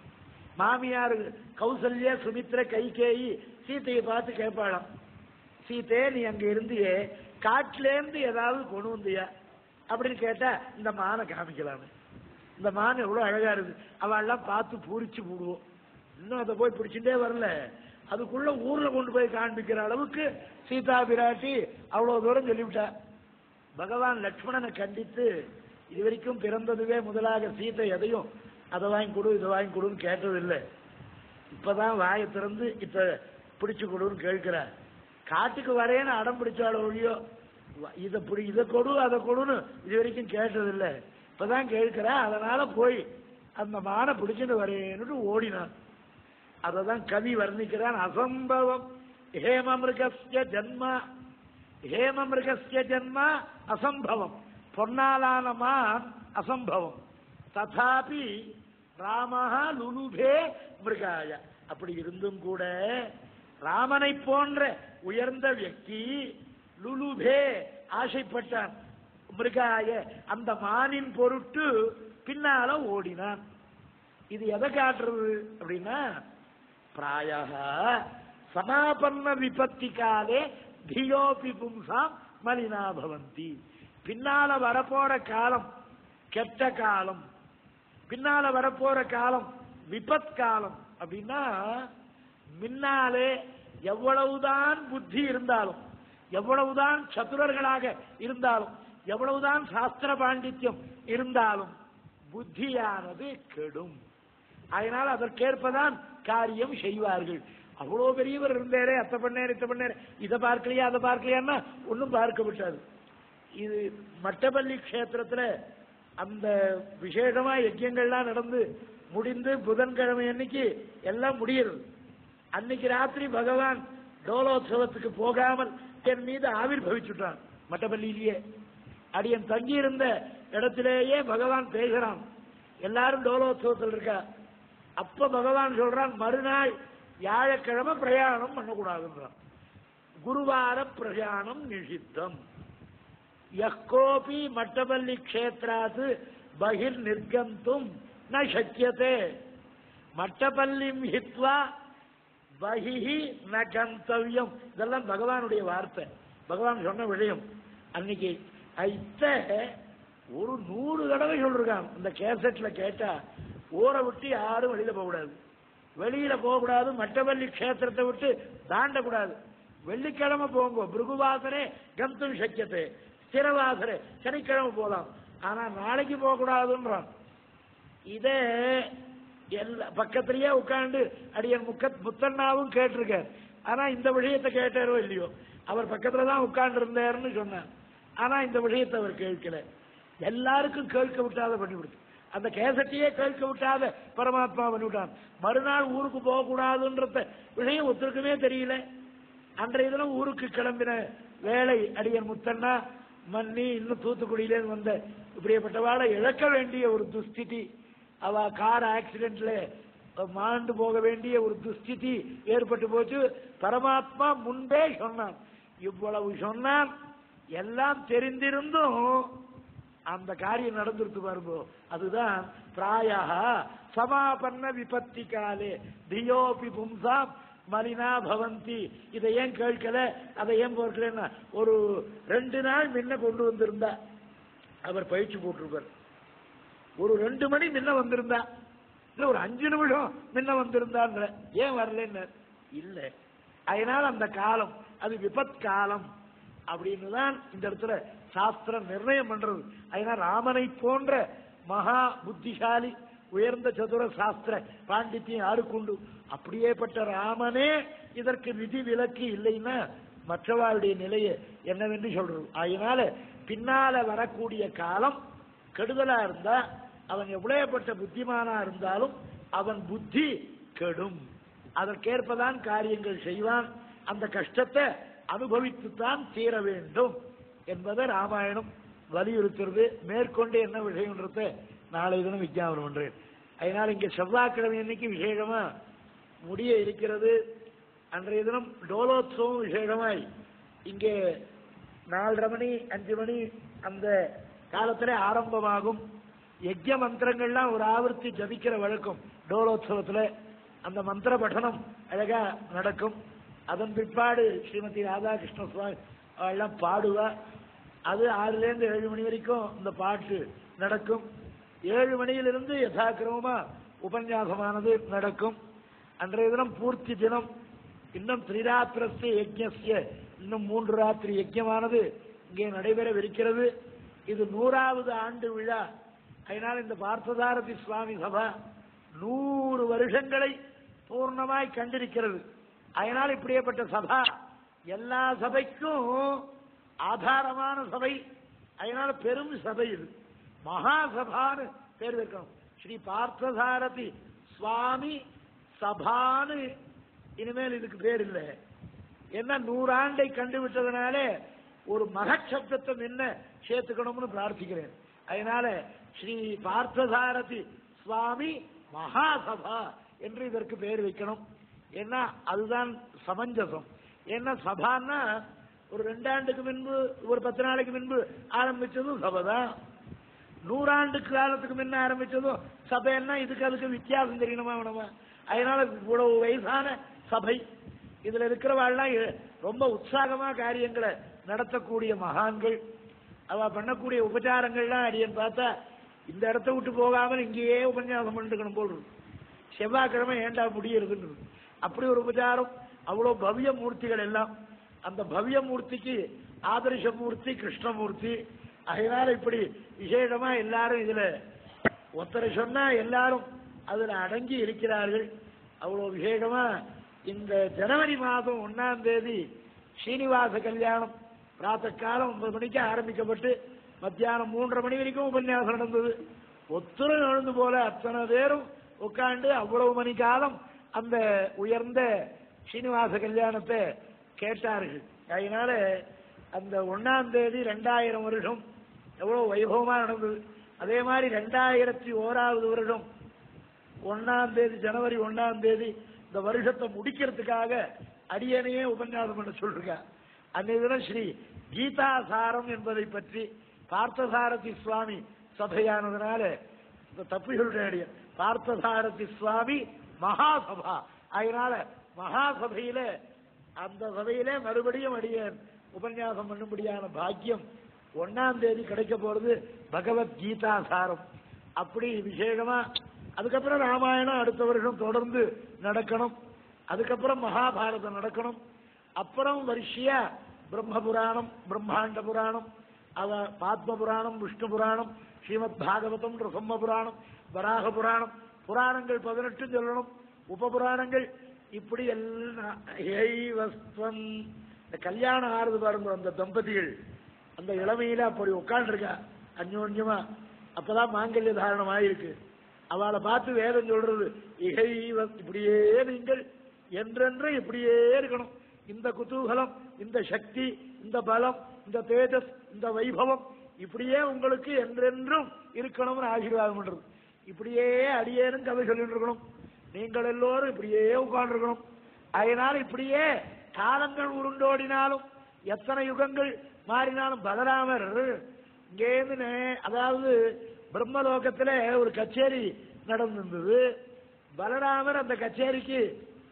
மாமியார் கௌசல்யா சுமித்ர கைகேயி சீத்தையை பார்த்து கேட்பாளாம் சீத்தே நீ அங்க இருந்தியே காட்டுல இருந்து ஏதாவது கொண்டு வந்தியா அப்படின்னு கேட்டா இந்த மானை காமிக்கலாமே இந்த மான் எவ்வளவு அழகா இருக்கு அவெல்லாம் பார்த்து பூரிச்சு போடுவோம் இன்னும் அதை போய் பிடிச்சிட்டே வரல அதுக்குள்ள ஊர்ல கொண்டு போய் காண்பிக்கிற அளவுக்கு சீதா பிராட்டி அவ்வளவு தூரம் சொல்லிவிட்டா பகவான் லக்ஷ்மணனை கண்டித்து இதுவரைக்கும் பிறந்ததுவே முதலாக சீதை எதையும் அதை வாங்கி கொடு இதை வாங்கி கொடுன்னு கேட்டதில்லை இப்பதான் வாயை திறந்து இப்ப பிடிச்சு கொடுன்னு கேட்கிறார் காட்டுக்கு வரேன்னு அடம் பிடிச்சால ஒழியோ இதை பிடி இதை கொடு அதை கொடுன்னு இது வரைக்கும் கேட்டதில்லை இப்பதான் கேட்கிறா அதனால போய் அந்த மானை பிடிச்சிட்டு வரேன்னு ஓடினான் அததான் கவி வர்ணிக்கிறான் அசம்பவம் ஹேமமிருகஸ்ய ஜன்மா ஹேமமிருகஸ்ய ஜன்மா அசம்பவம் பொன்னாலான மான் அசம்பவம் ததாபி ராமஹா லுலுபே மிருகாய அப்படி இருந்தும் கூட ராமனை போன்ற உயர்ந்த வியக்தி லுலுபே ஆசைப்பட்டான் மிருகாய அந்த மானின் பொருட்டு பின்னால ஓடினான் இது எதை காட்டுறது அப்படின்னா பிராய சமாபன்ன விபத்தி காலே தியோபி பும்சாம் மலினா பவந்தி பின்னால வரப்போற காலம் கெட்ட காலம் பின்னால வரப்போற காலம் விபத் காலம் அப்படின்னா முன்னாலே எவ்வளவுதான் புத்தி இருந்தாலும் எவ்வளவுதான் சதுரர்களாக இருந்தாலும் எவ்வளவுதான் சாஸ்திர பாண்டித்யம் இருந்தாலும் புத்தியானது கெடும் அதனால் அதற்கேற்பதான் காரியம் செய்வார்கள் அவ்வளவு பெரியவர் இருந்தாரே அத்தை பண்ணேர் இத்த பண்ணேர் இதை பார்க்கலையா அதை பார்க்கலையான்னா ஒன்றும் பார்க்க விட்டாது இது மட்டப்பள்ளி கஷேத்திரத்துல அந்த விசேஷமா யஜ்யங்கள்லாம் நடந்து முடிந்து புதன்கிழமை அன்னைக்கு எல்லாம் முடியுது அன்னைக்கு ராத்திரி பகவான் டோலோத்சவத்துக்கு போகாமல் என் மீது ஆவிர் பவிச்சுட்டான் மட்டப்பள்ளியிலேயே அடியன் தங்கி இருந்த இடத்திலேயே பகவான் பேசுறான் எல்லாரும் டோலோத்சவத்தில் இருக்கா அப்ப பகவான் சொல்றான் மறுநாள் வியாழக்கிழமை பிரயாணம் பண்ணக்கூடாதுன்றான் குருவார பிரயாணம் நிஷித்தம் யக்கோபி மட்டபள்ளி கஷேத்ராத் பகிர் நிர்கந்தும் ந சக்கியதே மட்டபல்லிம் ஹித்வா பகிஹி ந கந்தவ்யம் இதெல்லாம் பகவானுடைய வார்த்தை பகவான் சொன்ன விஷயம் அன்னைக்கு ஐத்த ஒரு நூறு தடவை சொல்றான் இந்த கேசட்ல கேட்டா ஊரை விட்டு யாரும் வெளியில போகக்கூடாது வெளியில போகக்கூடாது மட்டவள்ளி க்ஷேத்திரத்தை விட்டு தாண்டக்கூடாது வெள்ளிக்கிழமை போங்க பிருகுவாசனே கந்தும் சக்கியத்தை ஸ்திரவாசனே சனிக்கிழமை போகலாம் ஆனா நாளைக்கு போகக்கூடாதுன்றான் இதே எல்லா பக்கத்திலேயே உட்கார்ந்து அடியன் முக்க முத்தண்ணாவும் கேட்டிருக்கார் ஆனா இந்த விஷயத்தை கேட்டாரோ இல்லையோ அவர் பக்கத்துல தான் உட்கார்ந்து இருந்தாருன்னு சொன்னார் ஆனா இந்த விஷயத்தை அவர் கேட்கல எல்லாருக்கும் கேட்க விட்டாத பண்ணிவிடுது அந்த கேசட்டையே கேட்க விட்டாத பரமாத்மா பண்ணிவிட்டான் மறுநாள் ஊருக்கு போக கூடாதுன்றத விஷயம் ஒருத்தருக்குமே தெரியல அன்றைய தினம் ஊருக்கு கிளம்பின வேலை அடியன் முத்தண்ணா மன்னி இன்னும் தூத்துக்குடியிலேருந்து வந்த இப்படிப்பட்டவாளை இழக்க வேண்டிய ஒரு துஸ்திதி அவ கார் ஆக்சிடென்ட்ல மாண்டு போக வேண்டிய ஒரு துஸ்திதி ஏற்பட்டு போச்சு பரமாத்மா முன்பே சொன்னான் இவ்வளவு சொன்னான் எல்லாம் தெரிந்திருந்தும் அந்த காரியம் நடந்துருக்கு பாருங்க அதுதான் பிராயா சமாபன்ன விபத்தி காலே தியோபி பும்சாம் மலினா பவந்தி இதை ஏன் கேட்கல அதை ஏன் போர்க்கலன்னா ஒரு ரெண்டு நாள் முன்ன கொண்டு வந்திருந்தா அவர் பயிற்சி போட்டிருப்பார் ஒரு ரெண்டு மணி முன்ன வந்திருந்தா இல்ல ஒரு அஞ்சு நிமிஷம் முன்ன வந்திருந்தான்ற ஏன் வரலன்னு இல்ல அதனால அந்த காலம் அது விபத் காலம் அப்படின்னு தான் இந்த இடத்துல சாஸ்திரம் நிர்ணயம் பண்றது அதனால ராமனை போன்ற மகா புத்திசாலி உயர்ந்த சதுர சாஸ்திர பாண்டித்யம் யாருக்குண்டு அப்படியேப்பட்ட ராமனே இதற்கு விதி விலக்கு இல்லைன்னா மற்றவாளுடைய நிலையை என்னவென்று சொல்றது அதனால பின்னால வரக்கூடிய காலம் கெடுதலா இருந்தா அவன் எவ்வளவுப்பட்ட புத்திமானா இருந்தாலும் அவன் புத்தி கெடும் அதற்கேற்பதான் காரியங்கள் செய்வான் அந்த கஷ்டத்தை அனுபவித்துத்தான் தீர வேண்டும் என்பதை ராமாயணம் வலியுறுத்துறது மேற்கொண்டு என்ன விஷயம்ன்றத நாளை தினம் விஞ்ஞாபனம் பண்றேன் அதனால இங்க செவ்வாய்க்கிழமை அன்னைக்கு விசேஷமா முடிய இருக்கிறது அன்றைய தினம் டோலோத்சவம் விசேஷமாய் இங்கே நாலரை மணி அஞ்சு மணி அந்த காலத்துல ஆரம்பமாகும் யஜ்ய மந்திரங்கள்லாம் ஒரு ஆவர்த்தி ஜபிக்கிற வழக்கம் டோலோத்சவத்துல அந்த மந்திர படனம் அழகா நடக்கும் அதன் பிற்பாடு ஸ்ரீமதி ராதாகிருஷ்ண சுவாமி எல்லாம் பாடுவா அது ஆறுல இருந்து ஏழு மணி வரைக்கும் இந்த பாட்டு நடக்கும் ஏழு மணியிலிருந்து யதாக்கிரமமா உபன்யாசமானது நடக்கும் அன்றைய தினம் பூர்த்தி தினம் இன்னும் திரிராத்திரஸ்ய யஜ்ஞஸ்ய இன்னும் மூன்று ராத்திரி யஜ்யமானது இங்கே நடைபெறவிருக்கிறது இது நூறாவது ஆண்டு விழா அதனால் இந்த பார்த்ததாரதி சுவாமி சபா நூறு வருஷங்களை பூர்ணமாய் கண்டிருக்கிறது அதனால் இப்படியேப்பட்ட சபா எல்லா சபைக்கும் ஆதாரமான சபை அதனால பெரும் சபை இது மகாசபான்னு பேர் வைக்கணும் ஸ்ரீ பார்த்தசாரதி சுவாமி சபான்னு இனிமேல் இதுக்கு பேர் இல்லை என்ன நூறாண்டை கண்டுவிட்டதுனாலே ஒரு மகச்சப்தத்தை முன்ன சேர்த்துக்கணும்னு பிரார்த்திக்கிறேன் அதனால ஸ்ரீ பார்த்தசாரதி சுவாமி மகாசபா என்று இதற்கு பேர் வைக்கணும் ஏன்னா அதுதான் சமஞ்சசம் ஏன்னா சபான்னா ஒரு ரெண்டாண்டுக்கு முன்பு ஒரு பத்து நாளைக்கு முன்பு ஆரம்பிச்சதும் சபை தான் நூறாண்டு காலத்துக்கு முன்ன ஆரம்பிச்சதும் சபைன்னா இதுக்கு அதுக்கு வித்தியாசம் தெரியணுமா வேணுமா அதனால இவ்வளவு வயசான சபை இதுல இருக்கிறவாள்லாம் எ- ரொம்ப உற்சாகமா காரியங்களை நடத்தக்கூடிய மகான்கள் அவ பண்ணக்கூடிய உபச்சாரங்கள்லாம் அடியன் பார்த்தா இந்த இடத்த விட்டு போகாமல் இங்கேயே உபன்யாசம் பண்ணிருக்கணும் போல் இருக்கு. செவ்வாய்க்கிழமை ஏண்டா முடியறதுன்னு அப்படி ஒரு உபச்சாரம் அவ்வளவு பவ்ய மூர்த்திகள் எல்லாம் அந்த பவ்ய மூர்த்திக்கு ஆதர்ஷ மூர்த்தி கிருஷ்ணமூர்த்தி அதனால இப்படி விசேஷமா எல்லாரும் இதுல ஒருத்தரை சொன்னா எல்லாரும் அதுல அடங்கி இருக்கிறார்கள் அவ்வளவு விசேஷமா இந்த ஜனவரி மாதம் ஒன்னாம் தேதி ஸ்ரீனிவாச கல்யாணம் பிராத்த காலம் ஒன்பது மணிக்கு ஆரம்பிக்கப்பட்டு மத்தியானம் மூன்றரை மணி வரைக்கும் உபன்யாசம் நடந்தது ஒத்துரும் எழுந்து போல அத்தனை பேரும் உட்கார்ந்து அவ்வளவு மணி காலம் அந்த உயர்ந்த ஸ்ரீனிவாச கல்யாணத்தை கேட்டார்கள் அதனால அந்த ஒன்னாம் தேதி ரெண்டாயிரம் வருஷம் எவ்வளவு வைபவமா நடந்தது அதே மாதிரி ரெண்டாயிரத்தி ஓராவது வருடம் ஒன்னாம் தேதி ஜனவரி ஒன்னாம் தேதி இந்த வருஷத்தை முடிக்கிறதுக்காக அடியனையே உபன்யாசம் பண்ண சொல்லிருக்கா அன்றைய தினம் ஸ்ரீ கீதாசாரம் என்பதை பற்றி பார்த்தசாரதி சுவாமி சபையானதுனால இந்த தப்பு சொல்றேன் அடியன் பார்த்தசாரதி சுவாமி மகாசபா அதனால மகாசபையில அந்த சபையிலே மறுபடியும் அடியேன் உபன்யாசம் பண்ணும்படியான பாக்கியம் ஒன்னாம் தேதி கிடைக்க போறது பகவத்கீதா சாரம் அப்படி விசேஷமா அதுக்கப்புறம் ராமாயணம் அடுத்த வருஷம் தொடர்ந்து நடக்கணும் அதுக்கப்புறம் மகாபாரதம் நடக்கணும் அப்புறம் வரிசையா பிரம்ம புராணம் பிரம்மாண்ட புராணம் அவ பாத்ம புராணம் விஷ்ணு புராணம் ஸ்ரீமத் பாகவதம் ரிசம்ம புராணம் வராக புராணம் புராணங்கள் பதினெட்டு சொல்லணும் உப புராணங்கள் இப்படி எல்லாம் ஏய்வஸ்வம் இந்த கல்யாணம் ஆறுது பாருங்க அந்த தம்பதிகள் அந்த இளமையில அப்படி உட்காந்துருக்கா அந்யோன்யமா அப்பதான் மாங்கல்ய தாரணம் ஆயிருக்கு அவளை பார்த்து வேதம் சொல்றது இகைவ இப்படியே நீங்கள் என்றென்றும் இப்படியே இருக்கணும் இந்த குதூகலம் இந்த சக்தி இந்த பலம் இந்த தேஜஸ் இந்த வைபவம் இப்படியே உங்களுக்கு என்றென்றும் இருக்கணும்னு ஆசீர்வாதம் பண்றது இப்படியே அடியேனும் கதை சொல்லிட்டு இருக்கணும் நீங்கள் எல்லோரும் இப்படியே உட்கார்ந்துருக்கணும் அதனால இப்படியே காலங்கள் உருண்டோடினாலும் எத்தனை யுகங்கள் மாறினாலும் பலராமர் இங்கேருந்து நே- அதாவது பிரம்மலோகத்துல ஒரு கச்சேரி நடந்திருந்தது பலராமர் அந்த கச்சேரிக்கு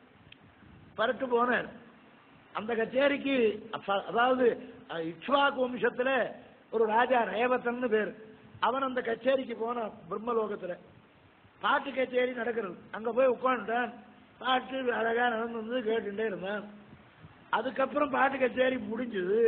பரட்டு போனார் அந்த கச்சேரிக்கு அப்ப- அதாவது அஹ், இக்ஷ்வாகு வம்சத்துல ஒரு ராஜா ரேவத்தன்னு பேர் அவன் அந்த கச்சேரிக்கு போனான் பிரம்மலோகத்துல பாட்டு கச்சேரி நடக்கிறது அங்க போய் உட்காந்துட்டான் பாட்டு அழகா நடந்து கேட்டுட்டே இருந்தான் அதுக்கப்புறம் பாட்டு கச்சேரி முடிஞ்சது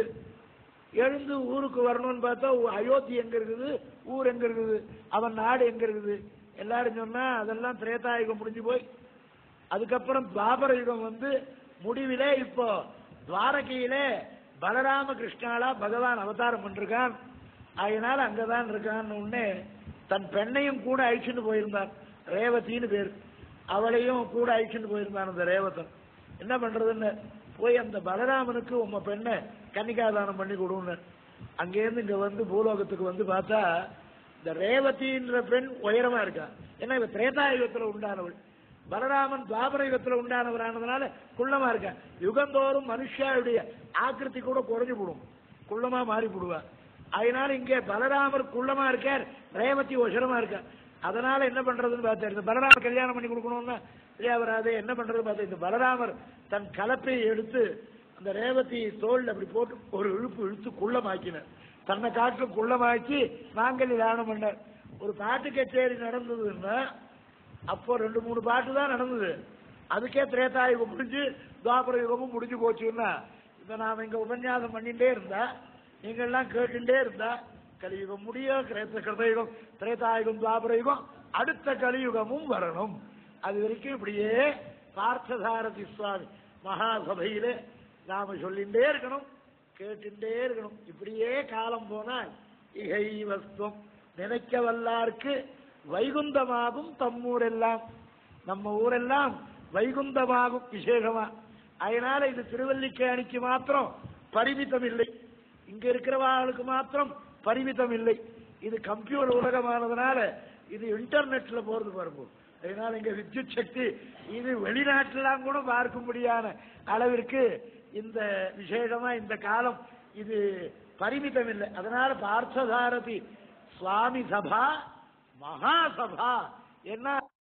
எழுந்து ஊருக்கு வரணும்னு பார்த்தா ஊ- அயோத்தி எங்க இருக்குது ஊர் எங்க இருக்குது அவன் நாடு எங்க இருக்குது எல்லாரும் சொன்னா அதெல்லாம் திரேதாயுகம் முடிஞ்சு போய் அதுக்கப்புறம் துவாபர யுகம் வந்து முடிவிலே இப்போ துவாரகையிலே பலராம கிருஷ்ணாலா பகவான் அவதாரம் பண்ணிருக்கான் அதனால அங்கதான் இருக்கான்னு உடனே தன் பெண்ணையும் கூட அழிச்சுட்டு போயிருந்தான் ரேவதின்னு பேர் அவளையும் கூட அழிச்சுட்டு போயிருந்தான் அந்த ரேவதன் என்ன பண்றதுன்னு போய் அந்த பலராமனுக்கு உம்ம பெண்ணை கன்னிகாதானம் பண்ணி கொடுன்னு அங்கேருந்து இங்க வந்து பூலோகத்துக்கு வந்து பார்த்தா இந்த ரேவதின்ற பெண் உயரமா இருக்கா ஏன்னா இவ திரேதாயுகத்துல உண்டானவள் பலராமன் துவாபர யுகத்துல உண்டானவரானதுனால குள்ளமா இருக்கா யுகந்தோறும் மனுஷாவுடைய ஆக்கிருதி கூட குறைஞ்சு போடும் குள்ளமா மாறி போடுவா அதனால இங்க பலராமர் குள்ளமா இருக்கார் ரேவதி உசரமா இருக்கா அதனால என்ன பண்றதுன்னு பார்த்தாரு இந்த பலராமர் கல்யாணம் பண்ணி கொடுக்கணும்னா இல்லையா வராது என்ன பண்றது பார்த்தா இந்த பலராமர் தன் கலப்பை எடுத்து அந்த ரேவதி தோல்ல அப்படி போட்டு ஒரு இழுப்பு இழுத்து குள்ளமாக்கினார் தன்னை காட்டிலும் குள்ளமாக்கி நாங்கள் தானம் பண்ணார் ஒரு பாட்டு கச்சேரி நடந்ததுன்னா அப்போ ரெண்டு மூணு பாட்டு தான் நடந்தது அதுக்கே திரேதாயுகம் முடிஞ்சு துவாபர யுகமும் முடிஞ்சு போச்சுன்னா இப்ப நாம இங்க உபன்யாசம் பண்ணிட்டே இருந்தா நீங்க எல்லாம் கேட்டுட்டே இருந்தா கலியுகம் முடிய கிரேத்த கிருதயுகம் திரேதாயுகம் துவாபர யுகம் அடுத்த கலியுகமும் வரணும் அது வரைக்கும் இப்படியே பார்த்தசாரதி சுவாமி மகாசபையிலே நாம சொல்லிண்டே இருக்கணும் கேட்டுட்டே இருக்கணும் இப்படியே காலம் போனால் இகை வஸ்துவம் நினைக்க வல்லார்க்கு வைகுந்தமாகும் தம்மூரெல்லாம் நம்ம ஊரெல்லாம் வைகுந்தமாகும் விசேஷமா அதனால இது திருவல்லிக்கேணிக்கு மாத்திரம் பரிமிதம் இல்லை இங்க இருக்கிறவர்களுக்கு மாத்திரம் பரிமிதம் இல்லை இது கம்ப்யூட்டர் உலகமானதுனால இது இன்டர்நெட்ல போறது பாருங்க அதனால இங்க வித்யுத் சக்தி இது வெளிநாட்டிலாம் கூட பார்க்கும்படியான அளவிற்கு இந்த விசேஷமா இந்த காலம் இது பரிமிதம் இல்லை அதனால பார்த்தசாரதி சுவாமி சபா மகாசபா என்ன